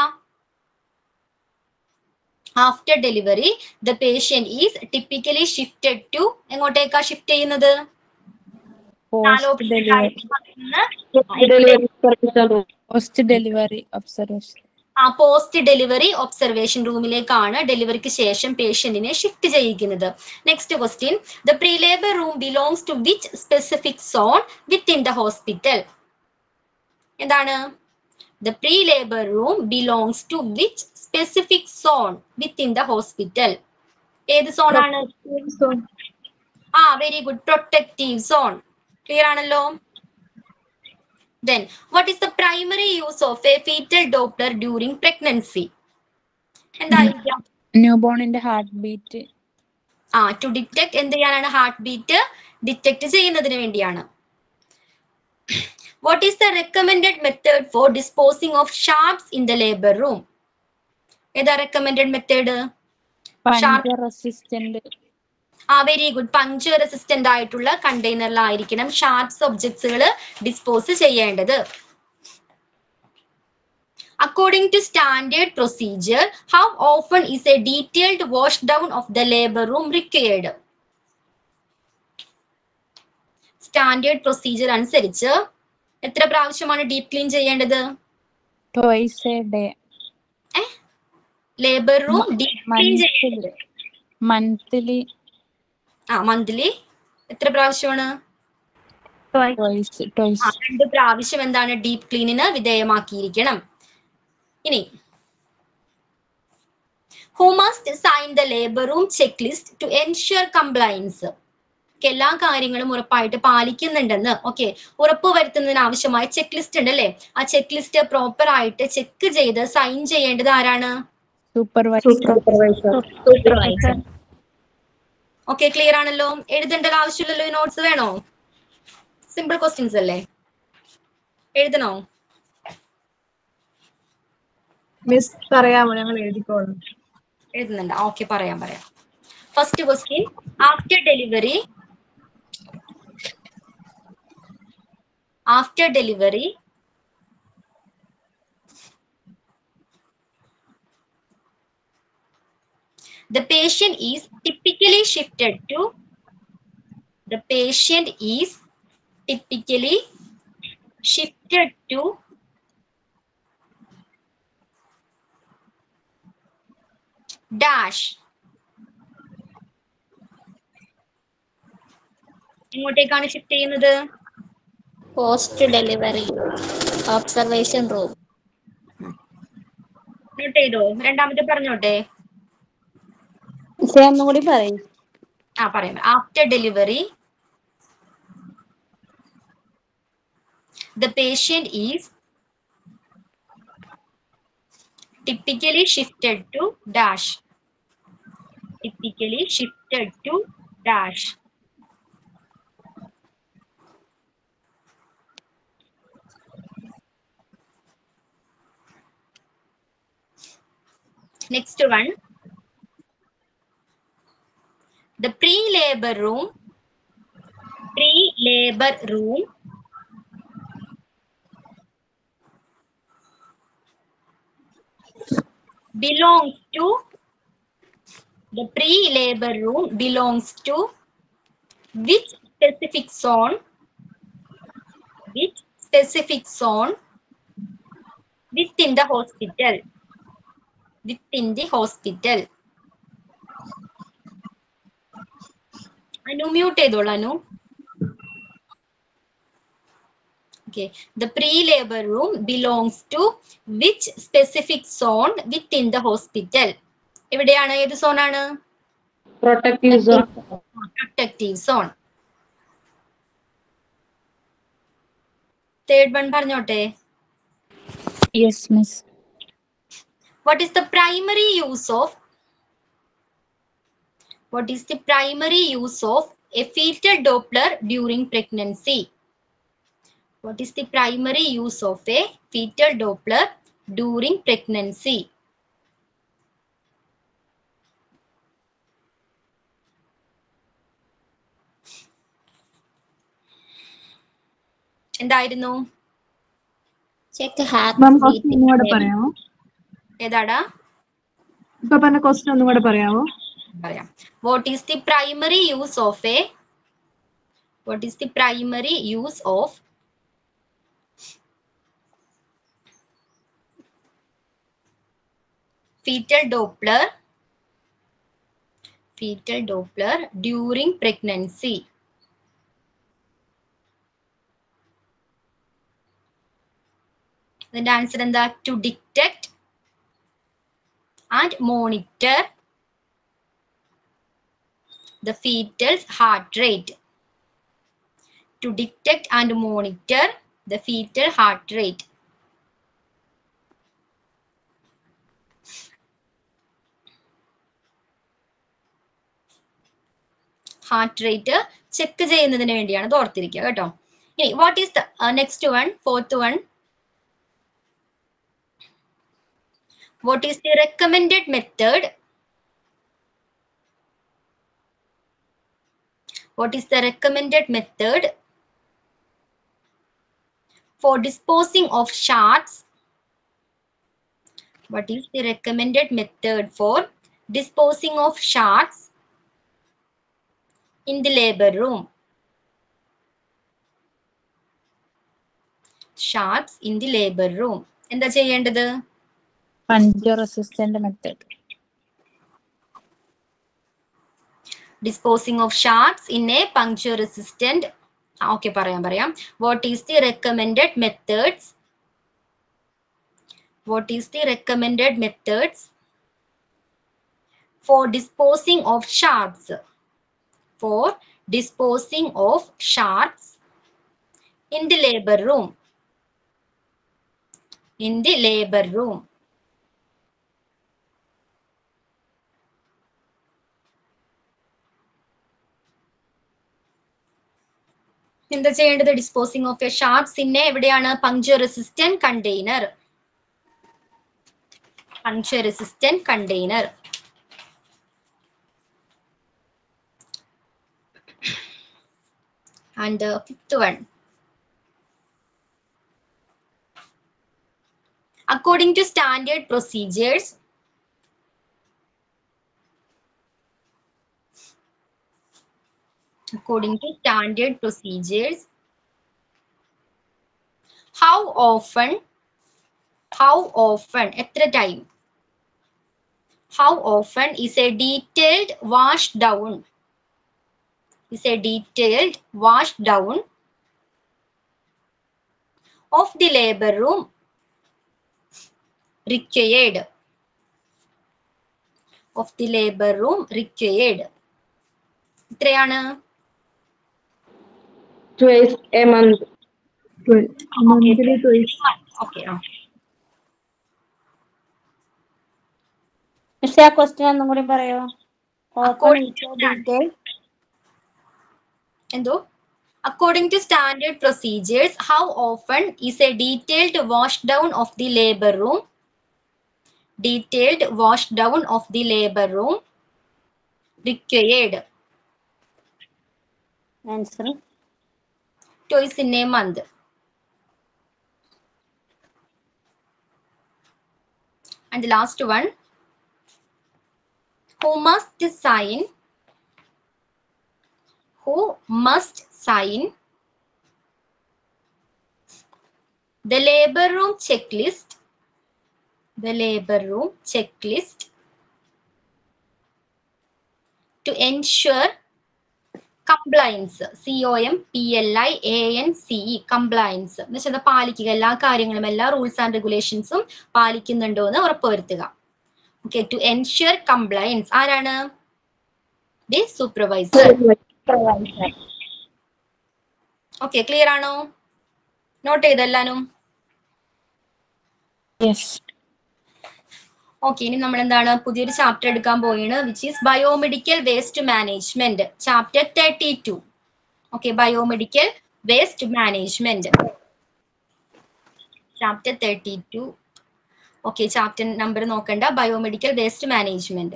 [SPEAKER 1] after delivery the patient is typically shifted to എങ്ങോട്ടേക്കാ ഷിഫ്റ്റ് ചെയ്യുന്നത്
[SPEAKER 3] post delivery
[SPEAKER 6] delivery service room
[SPEAKER 3] post delivery observation
[SPEAKER 1] ആ post delivery observation റൂമിലേക്കാണ് ഡെലിവറിക്ക് ശേഷം പേഷ്യന്റിനെ shift ചെയ്യിക്കുന്നത് next question the pre labour room belongs to which specific zone within the hospital എന്താണ് the pre labour room belongs to which specific zone within the hospital ഏത് zone ആണ് ആ very good protective zone clear ആണല്ലോ Then, what is the primary use of a fetal Doppler during pregnancy? എന്തായിരിക്കാം
[SPEAKER 3] new ബോണിന്റെ heart beat
[SPEAKER 1] ആ to detect എന്ത് ചെയ്യാനാണ് heart beat detect ചെയ്യുന്നതിന് വേണ്ടിയാണ് what is the recommended method for disposing of sharps in the labour room ഏതാ recommended method
[SPEAKER 3] puncture resistant
[SPEAKER 1] ആ very good puncture resistant ആയിട്ടുള്ള കണ്ടെയ്നറിലായിരിക്കണം ഷാർപ്സ് ഒബ്ജക്ട്സുകൾ ഡിസ്പോസ് ചെയ്യേണ്ടത് According to standard procedure, how often is a detailed wash down of the labor room required? Standard procedure അനുസരിച്ച് എത്ര പ്രാവശ്യമാണ് deep clean ചെയ്യേണ്ടത്
[SPEAKER 3] twice a day
[SPEAKER 1] labour room deep clean ചെയ്യേണ്ടത്
[SPEAKER 3] monthly
[SPEAKER 1] ആ മന്ത്ലി എത്ര പ്രാവശ്യമാണ്
[SPEAKER 3] ട്വൈസ് ട്വൈസ്
[SPEAKER 1] ആ, രണ്ട് പ്രാവശ്യം എന്താണ് ഡീപ് ക്ലീനിന് വിധേയമാക്കിയിരിക്കണം ഇനി who must sign the labour room check list to ensure compliance എല്ലാ കാര്യങ്ങളും ഉറപ്പായിട്ട് പാലിക്കുന്നുണ്ടെന്ന് ഓക്കെ ഉറപ്പ് വരുത്തുന്നതിന് ആവശ്യമായ ചെക്ക് ലിസ്റ്റ് ഉണ്ട് അല്ലേ ആ ചെക്ക് ലിസ്റ്റ് പ്രോപ്പർ ആയിട്ട് ചെക്ക് ചെയ്ത് സൈൻ ചെയ്യേണ്ടത് ആരാണ്
[SPEAKER 3] സൂപ്പർവൈസർ
[SPEAKER 6] സൂപ്പർവൈസർ
[SPEAKER 1] ഓക്കെ ക്ലിയർ ആണല്ലോ എഴുതേണ്ട ആവശ്യമില്ലല്ലോ ഈ നോട്ട്സ് വേണോ സിമ്പിൾ ക്വസ്റ്റ്യൻസ് അല്ലേ എഴുതണോ
[SPEAKER 2] മിസ് പറയാമോ ഞങ്ങൾ എഴുതിക്കോളാം
[SPEAKER 1] എഴുതുന്നുണ്ട് ഓക്കെ പറയാം പറയാം first question after delivery after delivery the patient is typically shifted to the patient is typically shifted to dash എങ്ങോട്ടേക്കാണ് ഷിഫ്റ്റ് ചെയ്യുന്നത്
[SPEAKER 7] post delivery observation room
[SPEAKER 1] note ചെയ്തോ രണ്ടാമത്തെ പറഞ്ഞോട്ടെ
[SPEAKER 5] മിസ്സേ ഒന്നും കൂടി പറയും
[SPEAKER 1] ആ പറയാം after delivery the patient is typically shifted to dash typically shifted to dash next one the pre-labor room pre-labor room belongs to the pre-labor room belongs to which specific zone which specific zone within the hospital within the hospital Anu mute ചെയ്തോളൂ Anu Okay. The pre-labor room belongs to which specific zone within the hospital? എവിടെയാണ് ഏത് zone ആണ്
[SPEAKER 6] protective zone
[SPEAKER 1] protective zone third one പറഞ്ഞോട്ടെ
[SPEAKER 3] yes miss
[SPEAKER 1] what is the primary use of what is the primary use of a fetal doppler during pregnancy what is the primary use of a fetal doppler during pregnancy എന്തായിരുന്നു
[SPEAKER 7] check heart
[SPEAKER 2] ma'am question ഒന്നും കൂടെ പറയാമോ
[SPEAKER 1] ഏതാടാ
[SPEAKER 2] ഇപ്പൊ പറഞ്ഞ question ഒന്നും കൂടെ പറയാമോ
[SPEAKER 1] പറയാം what is the primary use of a what is the primary use of fetal doppler fetal doppler during pregnancy അതിന്റെ ആൻസർ എന്താ to detect and monitor the fetal heart rate to detect and monitor the fetal heart rate. Heart rate check ചെയ്യുന്നതിന് വേണ്ടിയാണ് ഇത് ഓർത്തിരിക്കുക കേട്ടോ ഇനി what is the next one fourth one what is the recommended method what is the recommended method for disposing of shards what is the recommended method for disposing of shards in the labor room shards in the labor room എന്താ ചെയ്യേണ്ടത്
[SPEAKER 3] puncture resistant method
[SPEAKER 1] disposing of shards in a puncture resistant okay പറയാം പറയാം what is the recommended methods what is the recommended methods for disposing of shards for disposing of shards in the labour room in the labour room എന്താ ചെയ്യേണ്ടത് disposing of a shards ഇന്നെ എവിടെയാണ് puncture resistant container puncture resistant container and fifth one according to standard procedures according to standard procedures how often how often എത്ര time how often is a detailed wash down is a detailed wash down of the labor room required of the labor room required എത്രയാണ്
[SPEAKER 6] twice a month
[SPEAKER 2] monthly twice
[SPEAKER 1] okay
[SPEAKER 5] miss ആ question ഒന്നും കൂടി പറയോ
[SPEAKER 1] According to എന്തോ according to standard procedures how often is a detailed wash down of the labor room detailed wash down of the labor room required
[SPEAKER 5] answer
[SPEAKER 1] twice in a month and the last one who must sign who must sign the labor room checklist the labor room checklist to ensure compliance C O M P L I A N C E compliance എന്ന് വെച്ചാൽ പാലിക്കുക എല്ലാ കാര്യങ്ങളും എല്ലാ rules and റെഗുലേഷൻസും പാലിക്കുന്നുണ്ടോ എന്ന് ഉറപ്പുവരുത്തുക okay to ensure compliance ആരാണ് ദി സൂപ്പർവൈസർ ഓക്കെ ക്ലിയർ ആണോ നോട്ട് ചെയ്തെല്ലാനും
[SPEAKER 3] യെസ്
[SPEAKER 1] ഓക്കെ ഇനി നമ്മൾ എന്താണ് പുതിയൊരു ചാപ്റ്റർ എടുക്കാൻ പോവുകയാണ് which is biomedical waste management chapter thirty two okay biomedical waste management chapter thirty two okay chapter number നോക്കണ്ട biomedical waste management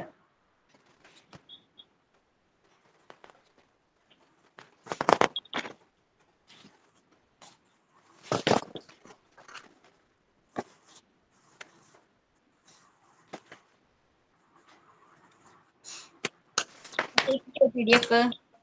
[SPEAKER 1] P D F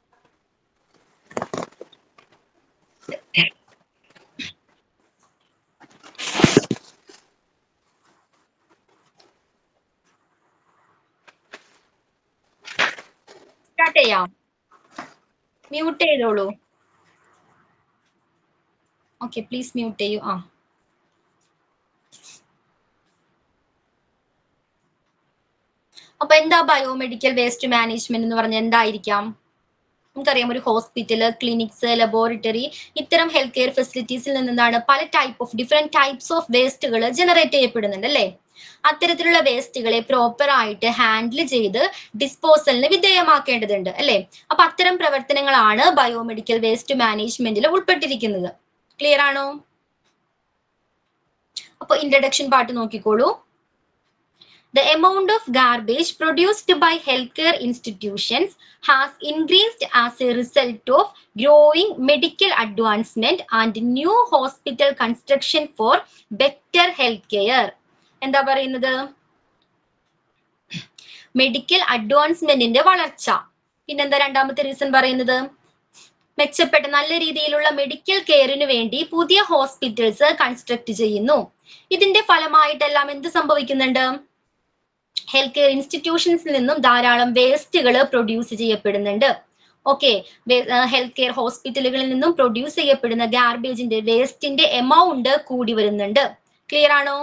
[SPEAKER 1] start ചെയ്യാം മ്യൂട്ട് ചെയ്തോളൂ ഓക്കെ പ്ലീസ് മ്യൂട്ട് ചെയ്യൂ ആ അപ്പൊ എന്താ ബയോമെഡിക്കൽ വേസ്റ്റ് മാനേജ്മെന്റ് എന്ന് പറഞ്ഞാൽ എന്തായിരിക്കാം നമുക്കറിയാം ഒരു ഹോസ്പിറ്റല് ക്ലിനിക്സ് ലബോറട്ടറി ഇത്തരം ഹെൽത്ത് കെയർ ഫെസിലിറ്റീസിൽ നിന്നാണ് പല type of different types of വേസ്റ്റുകൾ ജനറേറ്റ് ചെയ്യപ്പെടുന്നുണ്ട് അല്ലേ അത്തരത്തിലുള്ള വേസ്റ്റുകളെ പ്രോപ്പർ ആയിട്ട് ഹാൻഡിൽ ചെയ്ത് ഡിസ്പോസലിന് വിധേയമാക്കേണ്ടതുണ്ട് അല്ലേ അപ്പൊ അത്തരം പ്രവർത്തനങ്ങളാണ് ബയോമെഡിക്കൽ വേസ്റ്റ് മാനേജ്മെന്റിൽ ഉൾപ്പെട്ടിരിക്കുന്നത് ക്ലിയർ ആണോ അപ്പൊ ഇൻട്രഡക്ഷൻ പാട്ട് നോക്കിക്കോളൂ The amount of garbage produced by healthcare institutions has increased as a result of growing medical advancement and new hospital construction for better healthcare. എന്താ പറയുന്നത് മെഡിക്കൽ അഡ്വാൻസ്മെന്റിന്റെ വളർച്ച പിന്നെന്താ രണ്ടാമത്തെ റീസൺ പറയുന്നത് മെച്ചപ്പെട്ട നല്ല രീതിയിലുള്ള മെഡിക്കൽ കെയറിന് വേണ്ടി പുതിയ ഹോസ്പിറ്റൽസ് കൺസ്ട്രക്ട് ചെയ്യുന്നു ഇതിന്റെ ഫലമായിട്ടെല്ലാം എന്ത് സംഭവിക്കുന്നുണ്ട് ഹെൽത്ത് കെയർ ഇൻസ്റ്റിറ്റ്യൂഷൻസിൽ നിന്നും ധാരാളം വേസ്റ്റുകൾ പ്രൊഡ്യൂസ് ചെയ്യപ്പെടുന്നുണ്ട് ഓക്കെ ഹെൽത്ത് കെയർ ഹോസ്പിറ്റലുകളിൽ നിന്നും പ്രൊഡ്യൂസ് ചെയ്യപ്പെടുന്ന ഗാർബേജിന്റെ വേസ്റ്റിന്റെ എമൗണ്ട് കൂടി വരുന്നുണ്ട് ക്ലിയർ ആണോ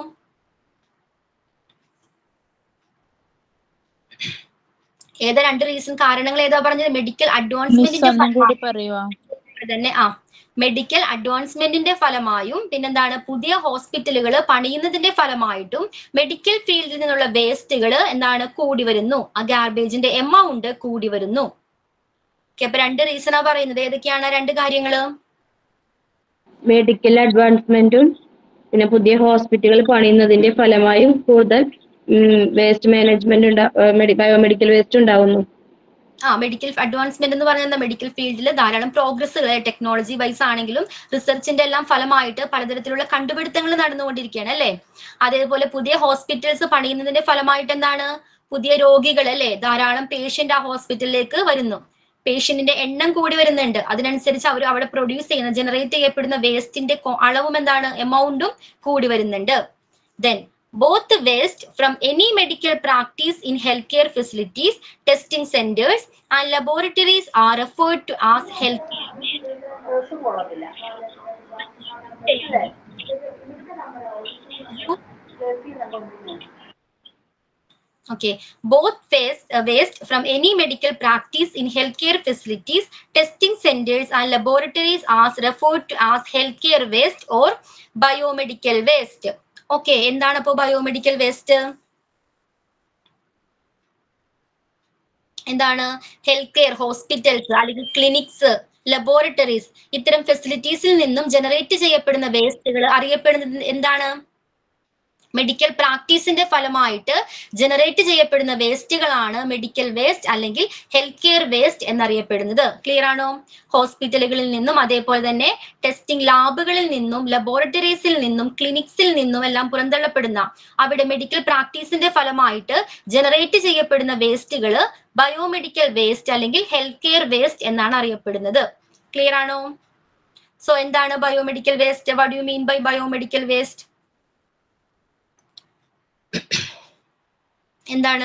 [SPEAKER 1] ഏതാ രണ്ട് റീസൺ കാരണങ്ങൾ ഏതാ പറഞ്ഞത് മെഡിക്കൽ
[SPEAKER 3] മിസ്
[SPEAKER 1] അഡ്വാൻസ്മെന്റിന്റെ
[SPEAKER 3] ഒന്നും കൂടി പറയുവോ
[SPEAKER 1] തന്നെ ആ മെഡിക്കൽ അഡ്വാൻസ്മെന്റിന്റെ ഫലമായും പിന്നെന്താണ് പുതിയ ഹോസ്പിറ്റലുകൾ പണിയുന്നതിന്റെ ഫലമായിട്ടും മെഡിക്കൽ ഫീൽഡിൽ നിന്നുള്ള വേസ്റ്റുകൾ എന്താണ് കൂടി വരുന്നു ആ ഗാർബേജിന്റെ എമൗണ്ട് കൂടി വരുന്നു ഓക്കെ അപ്പൊ രണ്ട് റീസണാ പറയുന്നത് ഏതൊക്കെയാണ് ആ രണ്ട് കാര്യങ്ങള്
[SPEAKER 6] മെഡിക്കൽ അഡ്വാൻസ്മെന്റും പിന്നെ പുതിയ ഹോസ്പിറ്റലുകൾ പണിയുന്നതിന്റെ ഫലമായും കൂടുതൽ വേസ്റ്റ് മാനേജ്മെന്റ് ബയോമെഡിക്കൽ വേസ്റ്റ് ഉണ്ടാവുന്നു
[SPEAKER 1] ആ മെഡിക്കൽ അഡ്വാൻസ്മെന്റ് എന്ന് പറയുന്ന മെഡിക്കൽ ഫീൽഡിൽ ധാരാളം പ്രോഗ്രസ്സുകൾ ടെക്നോളജി വൈസ് ആണെങ്കിലും റിസർച്ചിന്റെ എല്ലാം ഫലമായിട്ട് പലതരത്തിലുള്ള കണ്ടുപിടുത്തങ്ങൾ നടന്നുകൊണ്ടിരിക്കുകയാണ് അല്ലേ അതേപോലെ പുതിയ ഹോസ്പിറ്റൽസ് പണിയുന്നതിന്റെ ഫലമായിട്ട് എന്താണ് പുതിയ രോഗികൾ അല്ലേ ധാരാളം പേഷ്യന്റ് ആ ഹോസ്പിറ്റലിലേക്ക് വരുന്നു പേഷ്യന്റിന്റെ എണ്ണം കൂടി വരുന്നുണ്ട് അതിനനുസരിച്ച് അവർ അവിടെ പ്രൊഡ്യൂസ് ചെയ്യുന്ന ജനറേറ്റ് ചെയ്യപ്പെടുന്ന വേസ്റ്റിന്റെ അളവും എന്താണ് എമൗണ്ടും കൂടി വരുന്നുണ്ട് then both waste from any medical practice in healthcare facilities, testing centers, and laboratories are referred to as health. Okay, both waste, uh, waste from any medical practice in healthcare facilities, testing centers, and laboratories are referred to as healthcare waste or biomedical waste. Okay എന്താണ് അപ്പോ biomedical waste എന്താണ് health care hospitals അല്ലെങ്കിൽ clinics laboratories ഇത്തരം ഫെസിലിറ്റീസിൽ നിന്നും generate ചെയ്യപ്പെടുന്ന വേസ്റ്റുകൾ അറിയപ്പെടുന്നത് എന്താണ് മെഡിക്കൽ പ്രാക്ടീസിന്റെ ഫലമായിട്ട് ജനറേറ്റ് ചെയ്യപ്പെടുന്ന വേസ്റ്റുകളാണ് മെഡിക്കൽ വേസ്റ്റ് അല്ലെങ്കിൽ ഹെൽത്ത് കെയർ വേസ്റ്റ് എന്നറിയപ്പെടുന്നത് ക്ലിയർ ആണോ ഹോസ്പിറ്റലുകളിൽ നിന്നും അതേപോലെ തന്നെ ടെസ്റ്റിംഗ് ലാബുകളിൽ നിന്നും ലബോറട്ടറീസിൽ നിന്നും ക്ലിനിക്സിൽ നിന്നും എല്ലാം പുറന്തള്ളപ്പെടുന്ന അവിടെ മെഡിക്കൽ പ്രാക്ടീസിന്റെ ഫലമായിട്ട് ജനറേറ്റ് ചെയ്യപ്പെടുന്ന വേസ്റ്റുകൾ ബയോമെഡിക്കൽ വേസ്റ്റ് അല്ലെങ്കിൽ ഹെൽത്ത് കെയർ വേസ്റ്റ് എന്നാണ് അറിയപ്പെടുന്നത് ക്ലിയർ ആണോ സോ എന്താണ് biomedical waste what you mean by biomedical waste എന്താണ്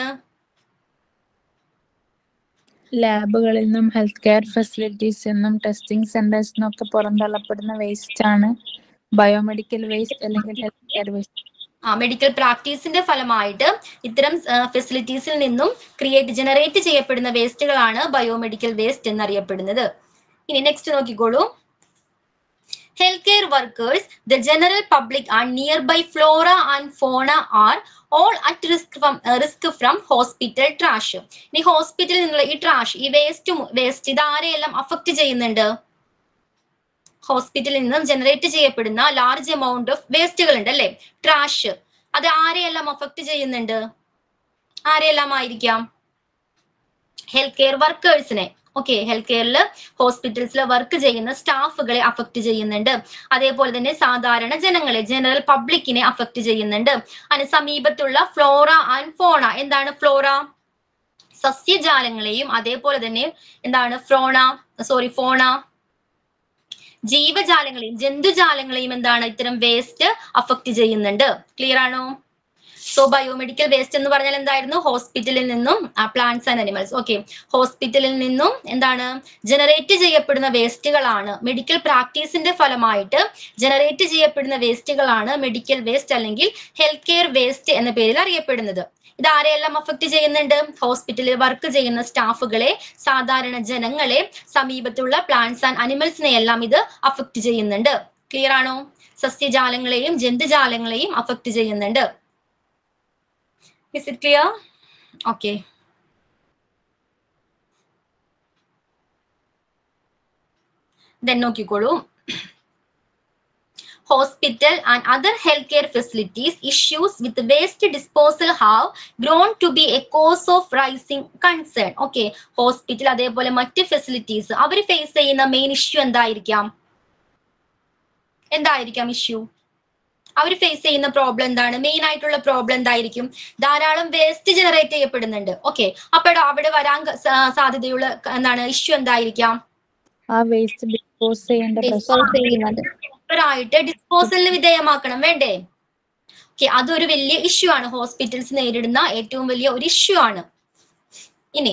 [SPEAKER 3] ലാബുകളിൽ നിന്നും ഹെൽത്ത് കെയർ ഫെസിലിറ്റീസ് എന്നും ടെസ്റ്റിംഗ് സെന്റേഴ്സ് നിന്നൊക്കെ പുറന്തള്ളപ്പെടുന്ന വേസ്റ്റ് ആണ് ബയോമെഡിക്കൽ വേസ്റ്റ് അല്ലെങ്കിൽ ഹെൽത്ത് കെയർ വേസ്റ്റ്
[SPEAKER 1] ആ മെഡിക്കൽ പ്രാക്ടീസിന്റെ ഫലമായിട്ട് ഇത്തരം ഫെസിലിറ്റീസിൽ നിന്നും ക്രിയേറ്റ് ജനറേറ്റ് ചെയ്യപ്പെടുന്ന വേസ്റ്റുകളാണ് ബയോമെഡിക്കൽ വേസ്റ്റ് എന്നറിയപ്പെടുന്നത് ഇനി നെക്സ്റ്റ് നോക്കിക്കോളൂ health care workers the general public and nearby flora and fauna are all at risk from risk from hospital trash ഇനി ഹോസ്പിറ്റലിൽ നിന്നുള്ള ഈ ട്രാഷ് ഈ വേസ്റ്റ് വേസ്റ്റ് ഇത് ആരെയെല്ലാം അഫക്ട് ചെയ്യുന്നുണ്ട് ഹോസ്പിറ്റലിൽ നിന്നും ജനറേറ്റ് ചെയ്യപ്പെടുന്ന ലാർജ് എമൗണ്ട് ഓഫ് വേസ്റ്റുകൾ ഉണ്ട് അല്ലെ ട്രാഷ് അത് ആരെയെല്ലാം അഫക്ട് ചെയ്യുന്നുണ്ട് ആരെയെല്ലാം ആയിരിക്കാം ഹെൽത്ത് കെയർ വർക്കേഴ്സിനെ ഓക്കെ ഹെൽത്ത് കെയറിൽ ഹോസ്പിറ്റൽസിൽ വർക്ക് ചെയ്യുന്ന സ്റ്റാഫുകളെ അഫക്ട് ചെയ്യുന്നുണ്ട് അതേപോലെ തന്നെ സാധാരണ ജനങ്ങളെ ജനറൽ പബ്ലിക്കിനെ അഫക്ട് ചെയ്യുന്നുണ്ട് അതിന് സമീപത്തുള്ള ഫ്ലോറ ആൻഡ് ഫോണ എന്താണ് ഫ്ലോറ സസ്യജാലങ്ങളെയും അതേപോലെ തന്നെ എന്താണ് ഫ്രോണ സോറി ഫോണ ജീവജാലങ്ങളെയും ജന്തുജാലങ്ങളെയും എന്താണ് ഇത്തരം വേസ്റ്റ് അഫക്ട് ചെയ്യുന്നുണ്ട് ക്ലിയർ ആണോ സോ ബയോമെഡിക്കൽ വേസ്റ്റ് എന്ന് പറഞ്ഞാൽ എന്തായിരുന്നു ഹോസ്പിറ്റലിൽ നിന്നും പ്ലാന്റ്സ് ആൻഡ് അനിമൽസ് ഓക്കെ ഹോസ്പിറ്റലിൽ നിന്നും എന്താണ് ജനറേറ്റ് ചെയ്യപ്പെടുന്ന വേസ്റ്റുകളാണ് മെഡിക്കൽ പ്രാക്ടീസിന്റെ ഫലമായിട്ട് ജനറേറ്റ് ചെയ്യപ്പെടുന്ന വേസ്റ്റുകളാണ് മെഡിക്കൽ വേസ്റ്റ് അല്ലെങ്കിൽ ഹെൽത്ത് കെയർ വേസ്റ്റ് എന്ന പേരിൽ അറിയപ്പെടുന്നത് ഇത് ആരെയെല്ലാം അഫക്ട് ചെയ്യുന്നുണ്ട് ഹോസ്പിറ്റലിൽ വർക്ക് ചെയ്യുന്ന സ്റ്റാഫുകളെ സാധാരണ ജനങ്ങളെ സമീപത്തുള്ള പ്ലാന്റ്സ് ആൻഡ് അനിമൽസിനെ എല്ലാം ഇത് അഫക്ട് ചെയ്യുന്നുണ്ട് ക്ലിയർ ആണോ സസ്യജാലങ്ങളെയും ജന്തുജാലങ്ങളെയും അഫക്ട് ചെയ്യുന്നുണ്ട് is it clear okay then നോക്കിക്കോളൂ hospital and other healthcare facilities issues with waste disposal have grown to be a cause of rising concern okay hospital അതേപോലെ മറ്റ് ഫെസിലിറ്റീസ് അവർ ഫേസ് ചെയ്യുന്ന മെയിൻ ഇഷ്യൂ എന്തായിരിക്കാം എന്തായിരിക്കാം ഇഷ്യൂ അവർ face ചെയ്യുന്ന problem എന്താണ് മെയിൻ ആയിട്ടുള്ള പ്രോബ്ലം എന്തായിരിക്കും ധാരാളം വേസ്റ്റ് ജനറേറ്റ് ചെയ്യപ്പെടുന്നുണ്ട് ഓക്കെ അപ്പോൾ അവിടെ വരാൻ ക- സാ- സാധ്യതയുള്ള ക- എന്താണ് ഇഷ്യൂ എന്തായിരിക്കാം
[SPEAKER 3] ആ വേസ്റ്റ് ഡിസ്പോസ് ചെയ്യേണ്ട
[SPEAKER 7] ഡിസ്പോസ് ചെയ്യുന്നത്
[SPEAKER 1] ആയിട്ട് ഡിസ്പോസലിന് വിധേയമാക്കണം വേണ്ടേ ഓക്കെ അതൊരു വലിയ ഇഷ്യൂ ആണ് ഹോസ്പിറ്റൽസ് നേരിടുന്ന ഏറ്റവും വലിയ ഒരു ഇഷ്യൂ ആണ് ഇനി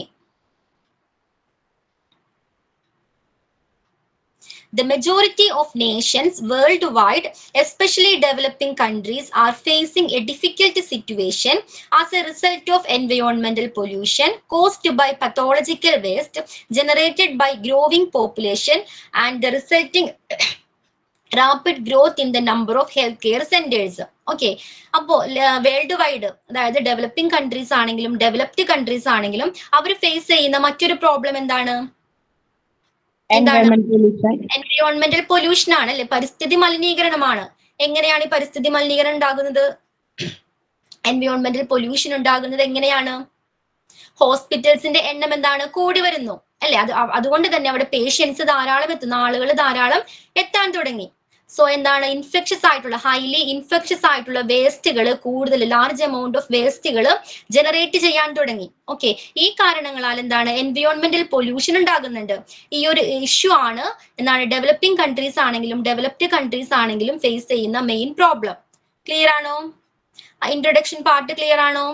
[SPEAKER 1] The majority of nations worldwide, especially developing countries, are facing a difficult situation as a result of environmental pollution caused by pathological waste generated by growing population and the resulting rapid growth in the number of health care centres okay അപ്പോ worldwide അതായത് developing countries ആണെങ്കിലും developed countries ആണെങ്കിലും അവർ face ചെയ്യുന്ന മറ്റൊരു problem എന്താണ് എന്താണ് എൻവയോൺമെന്റൽ pollution ആണ് അല്ലെ പരിസ്ഥിതി മലിനീകരണമാണ് എങ്ങനെയാണ് ഈ പരിസ്ഥിതി മലിനീകരണം ഉണ്ടാകുന്നത് എൻവയോൺമെന്റൽ പൊല്യൂഷൻ ഉണ്ടാകുന്നത് എങ്ങനെയാണ് ഹോസ്പിറ്റൽസിന്റെ എണ്ണം എന്താണ് കൂടി വരുന്നു അല്ലെ അത് അ- അതുകൊണ്ട് തന്നെ അവിടെ പേഷ്യൻസ് ധാരാളം എത്തുന്നു ആളുകൾ ധാരാളം എത്താൻ തുടങ്ങി സോ എന്താണ് ഇൻഫെക്ഷസ് ആയിട്ടുള്ള ഹൈലി ഇൻഫെക്ഷസ് ആയിട്ടുള്ള വേസ്റ്റുകൾ കൂടുതൽ ലാർജ് എമൗണ്ട് ഓഫ് വേസ്റ്റുകൾ ജനറേറ്റ് ചെയ്യാൻ തുടങ്ങി ഓക്കെ ഈ കാരണങ്ങളാൽ എന്താണ് എൻവയോൺമെന്റൽ പൊല്യൂഷൻ ഉണ്ടാകുന്നുണ്ട് ഈ ഒരു ഇഷ്യൂ ആണ് എന്താണ് ഡെവലപ്പിംഗ് കൺട്രീസ് ആണെങ്കിലും ഡെവലപ്ഡ് കൺട്രീസ് ആണെങ്കിലും ഫേസ് ചെയ്യുന്ന മെയിൻ പ്രോബ്ലം ക്ലിയർ ആണോ ഇൻട്രൊഡക്ഷൻ പാർട്ട് ക്ലിയർ ആണോ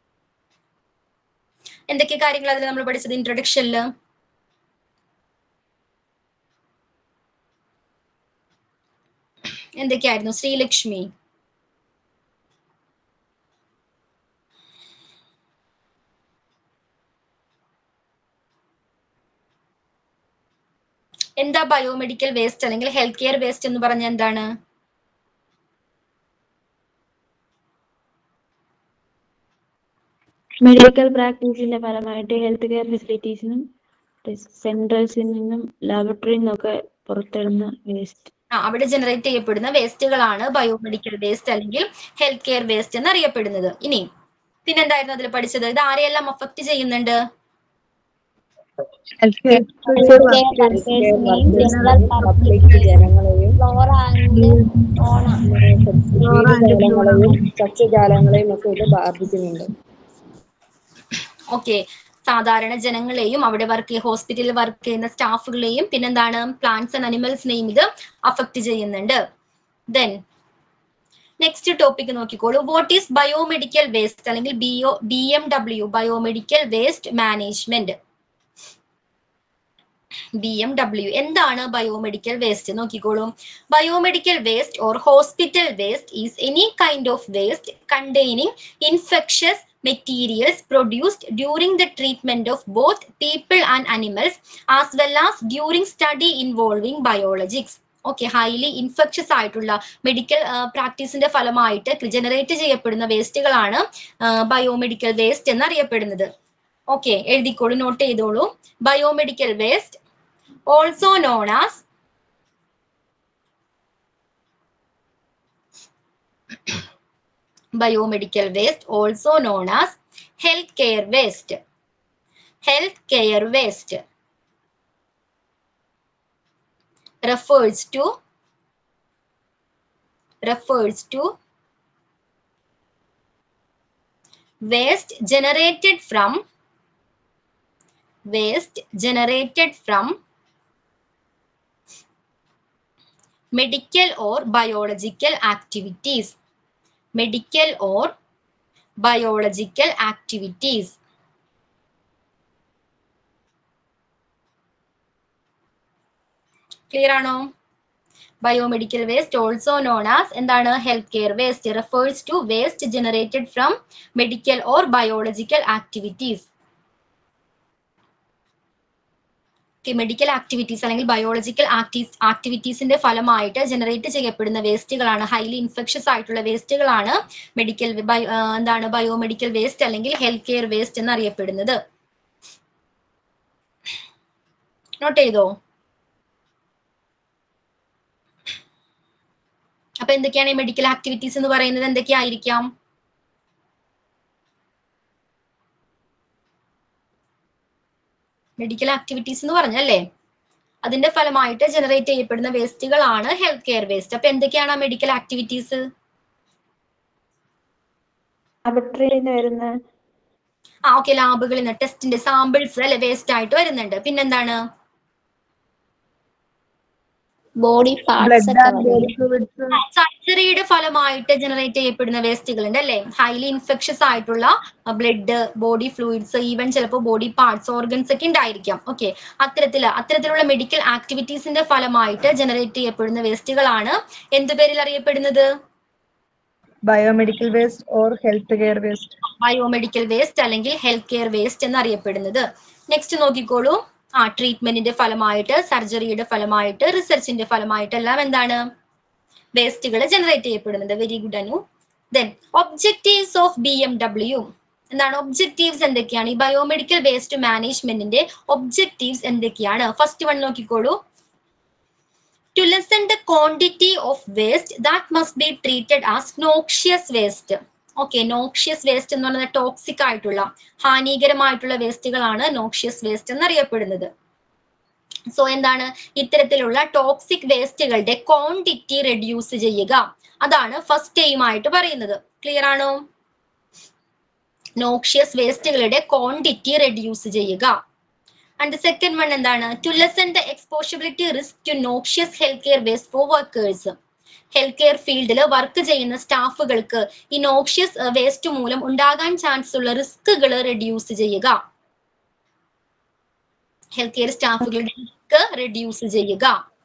[SPEAKER 1] എന്തൊക്കെ കാര്യങ്ങൾ അതിൽ നമ്മൾ പഠിച്ചത് ഇൻട്രൊഡക്ഷനിൽ എന്തൊക്കെയായിരുന്നു ശ്രീലക്ഷ്മി എന്താ ബയോമെഡിക്കൽ വേസ്റ്റ് അല്ലെങ്കിൽ ഹെൽത്ത് കെയർ വേസ്റ്റ് എന്ന് പറഞ്ഞ എന്താണ്
[SPEAKER 5] മെഡിക്കൽ പ്രാക്ടീസിന്റെ ഫലമായിട്ട് ഹെൽത്ത് കെയർ ഫെസിലിറ്റീസിനും സെൻട്രൽസിൽ നിന്നും ലാബറട്ടറിയിൽ നിന്നൊക്കെ പുറത്തിടുന്ന വേസ്റ്റ്
[SPEAKER 1] ആ അവിടെ ജനറേറ്റ് ചെയ്യപ്പെടുന്ന വേസ്റ്റുകളാണ് ബയോമെഡിക്കൽ വേസ്റ്റ് അല്ലെങ്കിൽ ഹെൽത്ത് കെയർ വേസ്റ്റ് എന്ന് അറിയപ്പെടുന്നത് ഇനി പിന്നെന്തായിരുന്നു അതിൽ പഠിച്ചത് ഇത് ആരെയെല്ലാം അഫക്ട് ചെയ്യുന്നുണ്ട്
[SPEAKER 7] ജനറൽ
[SPEAKER 9] ജനങ്ങളെയും
[SPEAKER 7] ഫ്ലോറ ആൻഡ് ഓണ
[SPEAKER 9] ജീവജാലങ്ങളെയും സസ്യജാലങ്ങളെയും ഒക്കെ ഇത് ബാധിക്കുന്നുണ്ട്
[SPEAKER 1] ഓക്കെ സാധാരണ ജനങ്ങളെയും അവിടെ വർക്ക് ഹോസ്പിറ്റലിൽ വർക്ക് ചെയ്യുന്ന സ്റ്റാഫുകളെയും പിന്നെന്താണ് പ്ലാന്റ്സ് ആൻഡ് അനിമൽസിനെയും ഇത് അഫക്ട് ചെയ്യുന്നുണ്ട് ദെൻ നെക്സ്റ്റ് ടോപ്പിക് നോക്കിക്കോളൂ വാട്ട് ഈസ് ബയോമെഡിക്കൽ വേസ്റ്റ് അല്ലെങ്കിൽ B O B M W biomedical waste management B M W എന്താണ് ബയോമെഡിക്കൽ വേസ്റ്റ് നോക്കിക്കോളൂ biomedical waste or hospital waste is any kind of waste containing infectious materials produced during the treatment of both people and animals as well as during study involving biologics okay highly infectious ആയിട്ടുള്ള medical പ്രാക്ടീസിന്റെ ഫലമായിട്ട് generate ചെയ്യപ്പെടുന്ന വേസ്റ്റുകളാണ് biomedical waste എന്നറിയപ്പെടുന്നത് okay എഴുതിക്കോളൂ note ചെയ്തോളൂ biomedical waste also known as biomedical waste also known as healthcare waste healthcare waste refers to refers to waste generated from waste generated from medical or biological activities medical or biological activities. Clear ആണോ biomedical waste also known as എന്താണ് health care waste refers to waste generated from medical or biological activities medical activities അല്ലെങ്കിൽ biological ആക്ടിവിറ്റീസിന്റെ ഫലമായിട്ട് generate ചെയ്യപ്പെടുന്ന വേസ്റ്റുകളാണ് highly infectious ആയിട്ടുള്ള വേസ്റ്റുകളാണ് medical എന്താണ് ബയോമെഡിക്കൽ വേസ്റ്റ് അല്ലെങ്കിൽ ഹെൽത്ത് കെയർ വേസ്റ്റ് എന്നറിയപ്പെടുന്നത് നോട്ട് ചെയ്തോ അപ്പൊ എന്തൊക്കെയാണ് ഈ മെഡിക്കൽ ആക്ടിവിറ്റീസ് എന്ന് പറയുന്നത് എന്തൊക്കെയായിരിക്കാം മെഡിക്കൽ ആക്ടിവിറ്റീസ് എന്ന് പറഞ്ഞല്ലേ അതിന്റെ ഫലമായിട്ട് ജനറേറ്റ് ചെയ്യപ്പെടുന്ന വേസ്റ്റുകളാണ് ഹെൽത്ത് കെയർ വേസ്റ്റ് അപ്പൊ എന്തൊക്കെയാണ് ആ മെഡിക്കൽ ആക്ടിവിറ്റീസ്
[SPEAKER 5] ലാബറട്ടറിയിൽ നിന്ന് വരുന്ന
[SPEAKER 1] ആ ഓക്കെ ലാബുകളിൽ നിന്ന് ടെസ്റ്റിന്റെ സാമ്പിൾസ് അല്ലെ വേസ്റ്റ് ആയിട്ട് വരുന്നുണ്ട് പിന്നെന്താണ്
[SPEAKER 7] ബോഡി പാർട്സ് ഒക്കെ വരും
[SPEAKER 1] സർജറിയുടെ ഫലമായിട്ട് ജനറേറ്റ് ചെയ്യപ്പെടുന്ന വേസ്റ്റുകൾ ഉണ്ട് അല്ലെ ഹൈലി ഇൻഫെക്ഷസ് ആയിട്ടുള്ള ബ്ലഡ് ബോഡി ഫ്ലൂയിഡ്സ് ഈവൻ ചിലപ്പോൾ ബോഡി പാർട്സ് ഓർഗൻസ് ഒക്കെ ഉണ്ടായിരിക്കാം ഓക്കെ അത്തരത്തില് അത്തരത്തിലുള്ള മെഡിക്കൽ ആക്ടിവിറ്റീസിന്റെ ഫലമായിട്ട് ജനറേറ്റ് ചെയ്യപ്പെടുന്ന വേസ്റ്റുകളാണ് എന്ത് പേരിൽ അറിയപ്പെടുന്നത്
[SPEAKER 2] biomedical waste or health care waste
[SPEAKER 1] biomedical waste അല്ലെങ്കിൽ ഹെൽത്ത് കെയർ വേസ്റ്റ് എന്നറിയപ്പെടുന്നത് നെക്സ്റ്റ് നോക്കിക്കോളൂ ആ ട്രീറ്റ്മെന്റിന്റെ ഫലമായിട്ട് സർജറിയുടെ ഫലമായിട്ട് റിസർച്ചിന്റെ ഫലമായിട്ട് എല്ലാം എന്താണ് വേസ്റ്റുകൾ ജനറേറ്റ് ചെയ്യപ്പെടുന്നത് very good Anu then objectives of B M W എന്താണ് ഒബ്ജക്റ്റീവ്സ് എന്തൊക്കെയാണ് ഈ ബയോമെഡിക്കൽ വേസ്റ്റ് മാനേജ്മെന്റിന്റെ ഒബ്ജക്റ്റീവ്സ് എന്തൊക്കെയാണ് ഫസ്റ്റ് വൺ നോക്കിക്കോളൂ to lessen the quantity of waste that must be treated as noxious waste okay noxious waste എന്ന് പറയുന്നത് toxic ആയിട്ടുള്ള ഹാനികരമായിട്ടുള്ള വേസ്റ്റുകളാണ് നോക്ഷ്യസ് waste എന്നറിയപ്പെടുന്നത് സോ എന്താണ് ഇത്തരത്തിലുള്ള ടോക്സിക് വേസ്റ്റുകളുടെ ക്വാണ്ടിറ്റി റെഡ്യൂസ് ചെയ്യുക അതാണ് ഫസ്റ്റ് എയിം ആയിട്ട് പറയുന്നത് ക്ലിയർ ആണോ നോക്ഷ്യസ് വേസ്റ്റുകളുടെ ക്വാണ്ടിറ്റി റെഡ്യൂസ് ചെയ്യുക ആൻഡ് സെക്കൻഡ് വൺ എന്താണ് to lessen the exposability risk to noxious health care waste for workers health care ഫീൽഡിൽ വർക്ക് ചെയ്യുന്ന സ്റ്റാഫുകൾക്ക് ഈ നോക്ഷ്യസ് വേസ്റ്റ് മൂലം ഉണ്ടാകാൻ ചാൻസ് ഉള്ള റിസ്കുകൾ റെഡ്യൂസ് ചെയ്യുക ഹെൽത്ത് കെയർ സ്റ്റാഫുകളുടെ റിസ്ക് റെഡ്യൂസ് ചെയ്യുക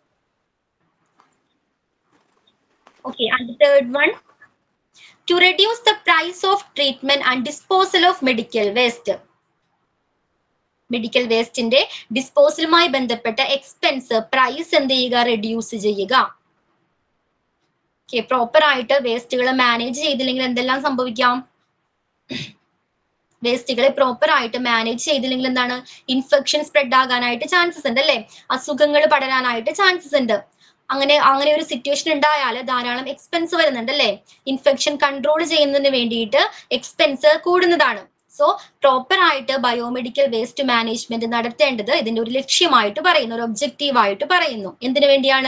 [SPEAKER 1] okay and third one to reduce the price of treatment and disposal of medical waste medical വേസ്റ്റിന്റെ ഡിസ്പോസലുമായി ബന്ധപ്പെട്ട എക്സ്പെൻസ് പ്രൈസ് എന്ത് ചെയ്യുക റെഡ്യൂസ് ചെയ്യുക ഓക്കെ പ്രോപ്പർ ആയിട്ട് വേസ്റ്റുകൾ മാനേജ് ചെയ്തില്ലെങ്കിൽ എന്തെല്ലാം സംഭവിക്കാം വേസ്റ്റുകളെ പ്രോപ്പർ ആയിട്ട് മാനേജ് ചെയ്തില്ലെങ്കിൽ എന്താണ് ഇൻഫെക്ഷൻ സ്പ്രെഡ് ആകാനായിട്ട് ചാൻസസ് ഉണ്ട് അല്ലെ അസുഖങ്ങൾ പടരാനായിട്ട് ചാൻസസ് ഉണ്ട് അങ്ങനെ അങ്ങനെ ഒരു സിറ്റുവേഷൻ ഉണ്ടായാൽ ധാരാളം എക്സ്പെൻസ് വരുന്നുണ്ട് അല്ലെ ഇൻഫെക്ഷൻ കൺട്രോൾ ചെയ്യുന്നതിന് വേണ്ടിയിട്ട് എക്സ്പെൻസ് കൂടുന്നതാണ് സോ പ്രോപ്പർ ആയിട്ട് ബയോമെഡിക്കൽ വേസ്റ്റ് മാനേജ്മെന്റ് നടത്തേണ്ടത് ഇതിന്റെ ഒരു ലക്ഷ്യമായിട്ട് പറയുന്നു ഒരു ഒബ്ജക്റ്റീവ് ആയിട്ട് പറയുന്നു എന്തിനു വേണ്ടിയാണ്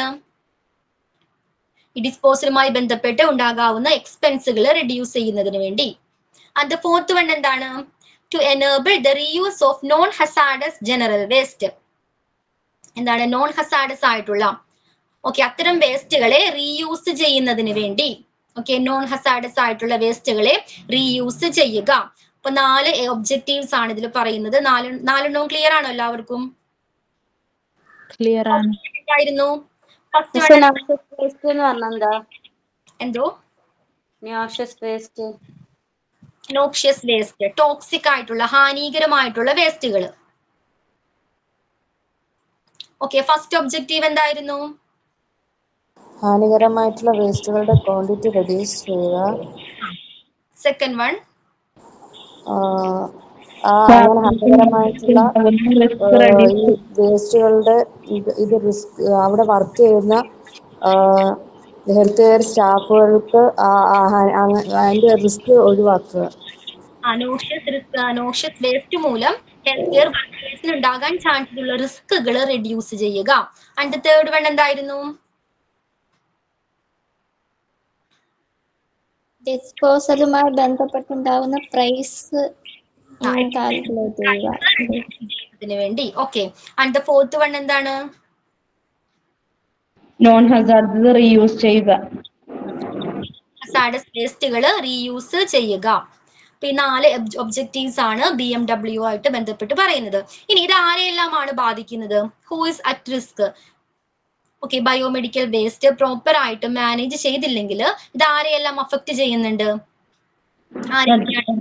[SPEAKER 1] ഈ ഡിസ്പോസലുമായി ബന്ധപ്പെട്ട് ഉണ്ടാകാവുന്ന എക്സ്പെൻസുകൾ റെഡ്യൂസ് ചെയ്യുന്നതിന് വേണ്ടി ആൻഡ് ദ ഫോർത്ത് വൺ എന്താണ് to enable the reuse of non hazardous general waste എന്താണ് നോൺ ഹസാഡസ് ആയിട്ടുള്ള ഓക്കെ അത്തരം വേസ്റ്റുകളെ റീയൂസ് ചെയ്യുന്നതിന് വേണ്ടി ഓക്കെ നോൺ ഹസാഡസ് ആയിട്ടുള്ള വേസ്റ്റുകളെ റീയൂസ് ചെയ്യുക അപ്പൊ നാല് ഒബ്ജക്റ്റീവ്സ് ആണ് ഇതിൽ പറയുന്നത് നാല് നാലെണ്ണവും ക്ലിയർ ആണോ എല്ലാവർക്കും
[SPEAKER 3] ക്ലിയർ ആണ്
[SPEAKER 1] ആയിരുന്നു ഫസ്റ്റ്
[SPEAKER 9] മിസ് നോഷ്യസ് വേസ്റ്റ് എന്ന് പറഞ്ഞാൽ എന്താ
[SPEAKER 1] എന്തോ
[SPEAKER 9] noxious waste
[SPEAKER 1] noxious waste toxic ആയിട്ടുള്ള ഹാനികരമായിട്ടുള്ള വേസ്റ്റുകൾ ഓക്കെ ഫസ്റ്റ് ഒബ്ജക്റ്റീവ് എന്തായിരുന്നു
[SPEAKER 9] ഹാനികരമായിട്ടുള്ള വേസ്റ്റുകളുടെ ക്വാണ്ടിറ്റി റെഡ്യൂസ് ചെയ്യുക
[SPEAKER 1] സെക്കൻഡ് വൺ
[SPEAKER 9] ആഹ് ആ അങ്ങനെ ഹാനികരമായിട്ടുള്ള ആഹ് ഈ വേസ്റ്റുകളുടെ ഇത് ഇത് റിസ്ക് അവിടെ വർക്ക് ചെയ്യുന്ന ഹെൽത്ത് കെയർ സ്റ്റാഫുകൾക്ക് അതിന്റെ റിസ്ക് ഒഴിവാക്കുക
[SPEAKER 1] നോഷ്യസ് റിസ്ക് നോഷ്യസ് വേസ്റ്റ് മൂലം ഹെൽത്ത് കെയർ വർക്കേഴ്സിന് ഉണ്ടാകാൻ ചാൻസ് ഉള്ള റിസ്കുകൾ റെഡ്യൂസ് ചെയ്യുക ആൻഡ് തേർഡ് വൺ എന്തായിരുന്നു
[SPEAKER 7] ഡിസ്പോസലുമായി ബന്ധപ്പെട്ടുണ്ടാവുന്ന പ്രൈസ് കാൽക്കുലേറ്റ് ചെയ്യുക
[SPEAKER 1] ഇതിനു വേണ്ടി okay and the fourth one എന്താണ്
[SPEAKER 6] നോൺ ഹസാർഡ് റീയൂസ് ചെയ്യുക
[SPEAKER 1] സാഡസ് വേസ്റ്റുകൾ റീയൂസ് ചെയ്യുക അപ്പൊ ഈ നാല് ഒബ്ജക്റ്റീവ്സ് ആണ് ബി എം ഡബ്ല്യു ആയിട്ട് ബന്ധപ്പെട്ട് പറയുന്നത് ഇനി ഇത് ആരെയെല്ലാമാണ് ബാധിക്കുന്നത് who is at risk okay biomedical waste proper ആയിട്ട് മാനേജ് ചെയ്തില്ലെങ്കിൽ ഇത് ആരെയെല്ലാം അഫക്ട് ചെയ്യുന്നുണ്ട് ആരെയൊക്കെയാണ്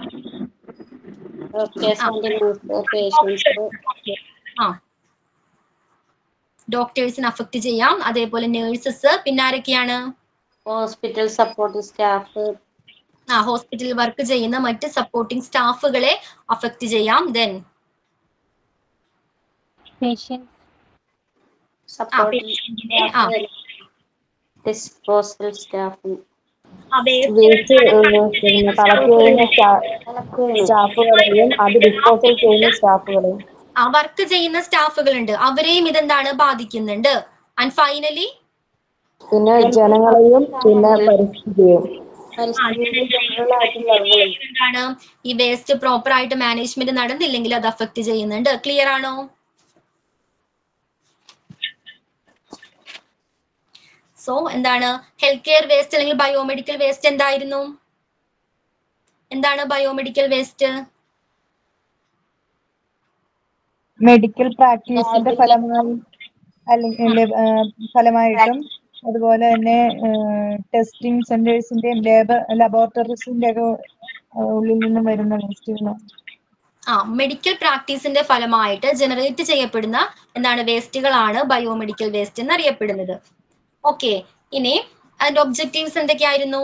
[SPEAKER 9] പേഷ്യൻസ്
[SPEAKER 1] ആ ഡോക്ടേഴ്സിന് അഫക്ട് ചെയ്യാം അതേപോലെ നേഴ്സസ് പിന്നെ ആരൊക്കെയാണ്
[SPEAKER 9] ഹോസ്പിറ്റൽ സപ്പോർട്ട് സ്റ്റാഫ്
[SPEAKER 1] ആ ഹോസ്പിറ്റലിൽ വർക്ക് ചെയ്യുന്ന മറ്റ് സപ്പോർട്ടിംഗ് സ്റ്റാഫുകളെ അഫക്ട് ചെയ്യാം ദെൻ
[SPEAKER 4] പേഷ്യൻ
[SPEAKER 9] സപ്പോർട്ടിംഗ്
[SPEAKER 1] പേഷ്യന്റിനെ ആ
[SPEAKER 9] ഡിസ്പോസൽ സ്റ്റാഫ്
[SPEAKER 1] ആ waste
[SPEAKER 9] വേസ്റ്റ് പിന്നെ കളക്ട് ചെയ്യുന്ന സ്റ്റാഫുകളെയും അത് ഡിസ്പോസൽ ചെയ്യുന്ന സ്റ്റാഫുകളെയും
[SPEAKER 1] ആ വർക്ക് ചെയ്യുന്ന സ്റ്റാഫുകളുണ്ട് അവരെയും ഇതെന്താണ് ബാധിക്കുന്നുണ്ട് ആൻഡ് ഫൈനലി
[SPEAKER 9] പിന്നെ ജനങ്ങളെയും പിന്നെ പരിസ്ഥിതിയെയും പരിസ്ഥിതിയുടെ ജനറൽ ആയിട്ടുള്ള ആളുകളെയും
[SPEAKER 1] എന്താണ് ഈ വേസ്റ്റ് പ്രോപ്പർ ആയിട്ട് മാനേജ്മെന്റ് നടന്നില്ലെങ്കിൽ അത് അഫക്ട് ചെയ്യുന്നുണ്ട് ക്ലിയർ ആണോ സോ എന്താണ് ഹെൽത്ത് കെയർ വേസ്റ്റ് അല്ലെങ്കിൽ ബയോമെഡിക്കൽ വേസ്റ്റ് എന്തായിരുന്നു എന്താണ് ബയോമെഡിക്കൽ വേസ്റ്റ്
[SPEAKER 2] മെഡിക്കൽ പ്രാക്ടീസിന്റെ ഫലമായി അല്ലെങ്കിൽ ആ, ഫലമായിട്ടും അതുപോലെ തന്നെ ടെസ്റ്റിംഗ് സെന്റേഴ്സിന്റെയും ലേബർ ലബോറട്ടറീസിന്റെ ഒക്കെ ആ, ഉള്ളിൽ നിന്നും വരുന്ന വേസ്റ്റുകൾ
[SPEAKER 1] ആ മെഡിക്കൽ പ്രാക്ടീസിന്റെ ഫലമായിട്ട് ജനറേറ്റ് ചെയ്യപ്പെടുന്ന എന്താണ് വേസ്റ്റുകളാണ് ബയോമെഡിക്കൽ വേസ്റ്റ് എന്നറിയപ്പെടുന്നത് ഓക്കെ ഇനി അതിന്റെ ഒബ്ജക്റ്റീവ്സ് എന്തൊക്കെയായിരുന്നു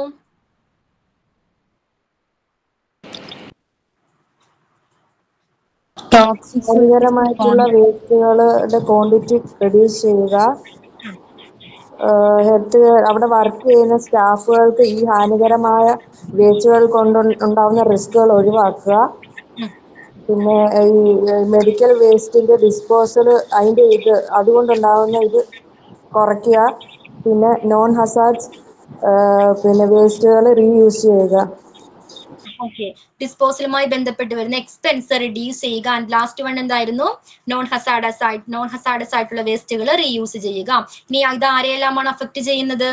[SPEAKER 9] ഹാനികരമായിട്ടുള്ള വേസ്റ്റുകളുടെ ക്വാണ്ടിറ്റി റെഡ്യൂസ് ചെയ്യുക ഹെൽത്ത് അവിടെ വർക്ക് ചെയ്യുന്ന സ്റ്റാഫുകൾക്ക് ഈ ഹാനികരമായ വേസ്റ്റുകൾ കൊണ്ട് ഉണ്ടാവുന്ന റിസ്കുകൾ ഒഴിവാക്കുക പിന്നെ ഈ മെഡിക്കൽ വേസ്റ്റിന്റെ ഡിസ്പോസൽ അതിന്റെ ഇത് അതുകൊണ്ടുണ്ടാവുന്ന ഇത് കുറയ്ക്കുക പിന്നെ നോൺ ഹസാർഡ്സ് പിന്നെ വേസ്റ്റുകൾ റീയൂസ് ചെയ്യുക
[SPEAKER 1] ഓക്കെ ഡിസ്പോസലുമായി ബന്ധപ്പെട്ട് വരുന്ന എക്സ്പെൻസ് റിഡ്യൂസ് ചെയ്യുക ആൻഡ് ലാസ്റ്റ് വൺ എന്തായിരുന്നു നോൺ ഹസാഡസ് ആയിട്ട് നോൺ ഹസാഡസ് ആയിട്ടുള്ള വേസ്റ്റുകൾ റീയൂസ് ചെയ്യുക ഇനി ഇത് ആരെയെല്ലാമാണ് അഫക്ട് ചെയ്യുന്നത്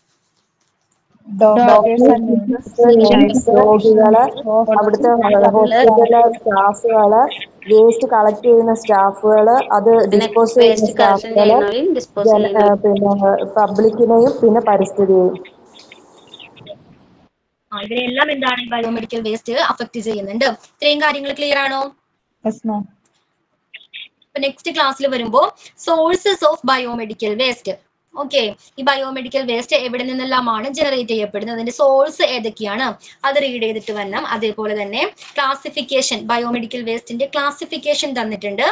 [SPEAKER 9] രോഗികള് അവിടുത്തെ ഹോസ്പിറ്റലിലെ സ്റ്റാഫുകള് വേസ്റ്റ് കളക്ട് ചെയ്യുന്ന സ്റ്റാഫുകള് അത് ഡിസ്പോസ് ചെയ്യുന്ന സ്റ്റാഫുകള് ജന ആ, പിന്നെ പബ്ലിക്കിനെയും പിന്നെ പരിസ്ഥിതിയെയും
[SPEAKER 1] ആ, ഇതിനെല്ലാം എന്താണ് ബയോമെഡിക്കൽ വേസ്റ്റ് അഫക്ട് ചെയ്യുന്നുണ്ട് ഇത്രയും കാര്യങ്ങൾ ക്ലിയർ ആണോ ഇപ്പൊ നെക്സ്റ്റ് ക്ലാസ്സിൽ വരുമ്പോ sources of biomedical waste okay ഈ ബയോമെഡിക്കൽ വേസ്റ്റ് എവിടെ നിന്നെല്ലാമാണ് ജനറേറ്റ് ചെയ്യപ്പെടുന്നത് അതിന്റെ സോഴ്സ് ഏതൊക്കെയാണ് അത് റീഡ് ചെയ്തിട്ട് വരണം അതേപോലെ തന്നെ ക്ലാസിഫിക്കേഷൻ ബയോമെഡിക്കൽ വേസ്റ്റിന്റെ ക്ലാസിഫിക്കേഷൻ തന്നിട്ടുണ്ട്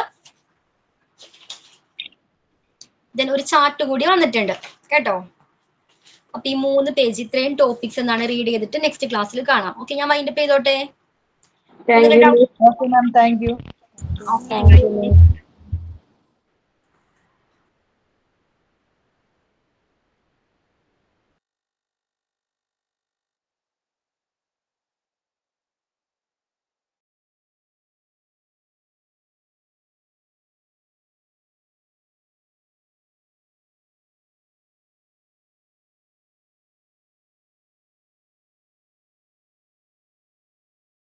[SPEAKER 1] ദെൻ ഒരു ചാർട്ട് കൂടി വന്നിട്ടുണ്ട് കേട്ടോ അപ്പൊ ഈ മൂന്ന് പേജ് ഇത്രയും ടോപ്പിക്സ് എന്നാണ് റീഡ് ചെയ്തിട്ട് നെക്സ്റ്റ് ക്ലാസ്സിൽ കാണാം ഓക്കെ ഞാൻ വൈൻഡപ്പ് ചെയ്തോട്ടെ
[SPEAKER 6] thank you
[SPEAKER 2] okay ma'am thank you
[SPEAKER 1] Thank you.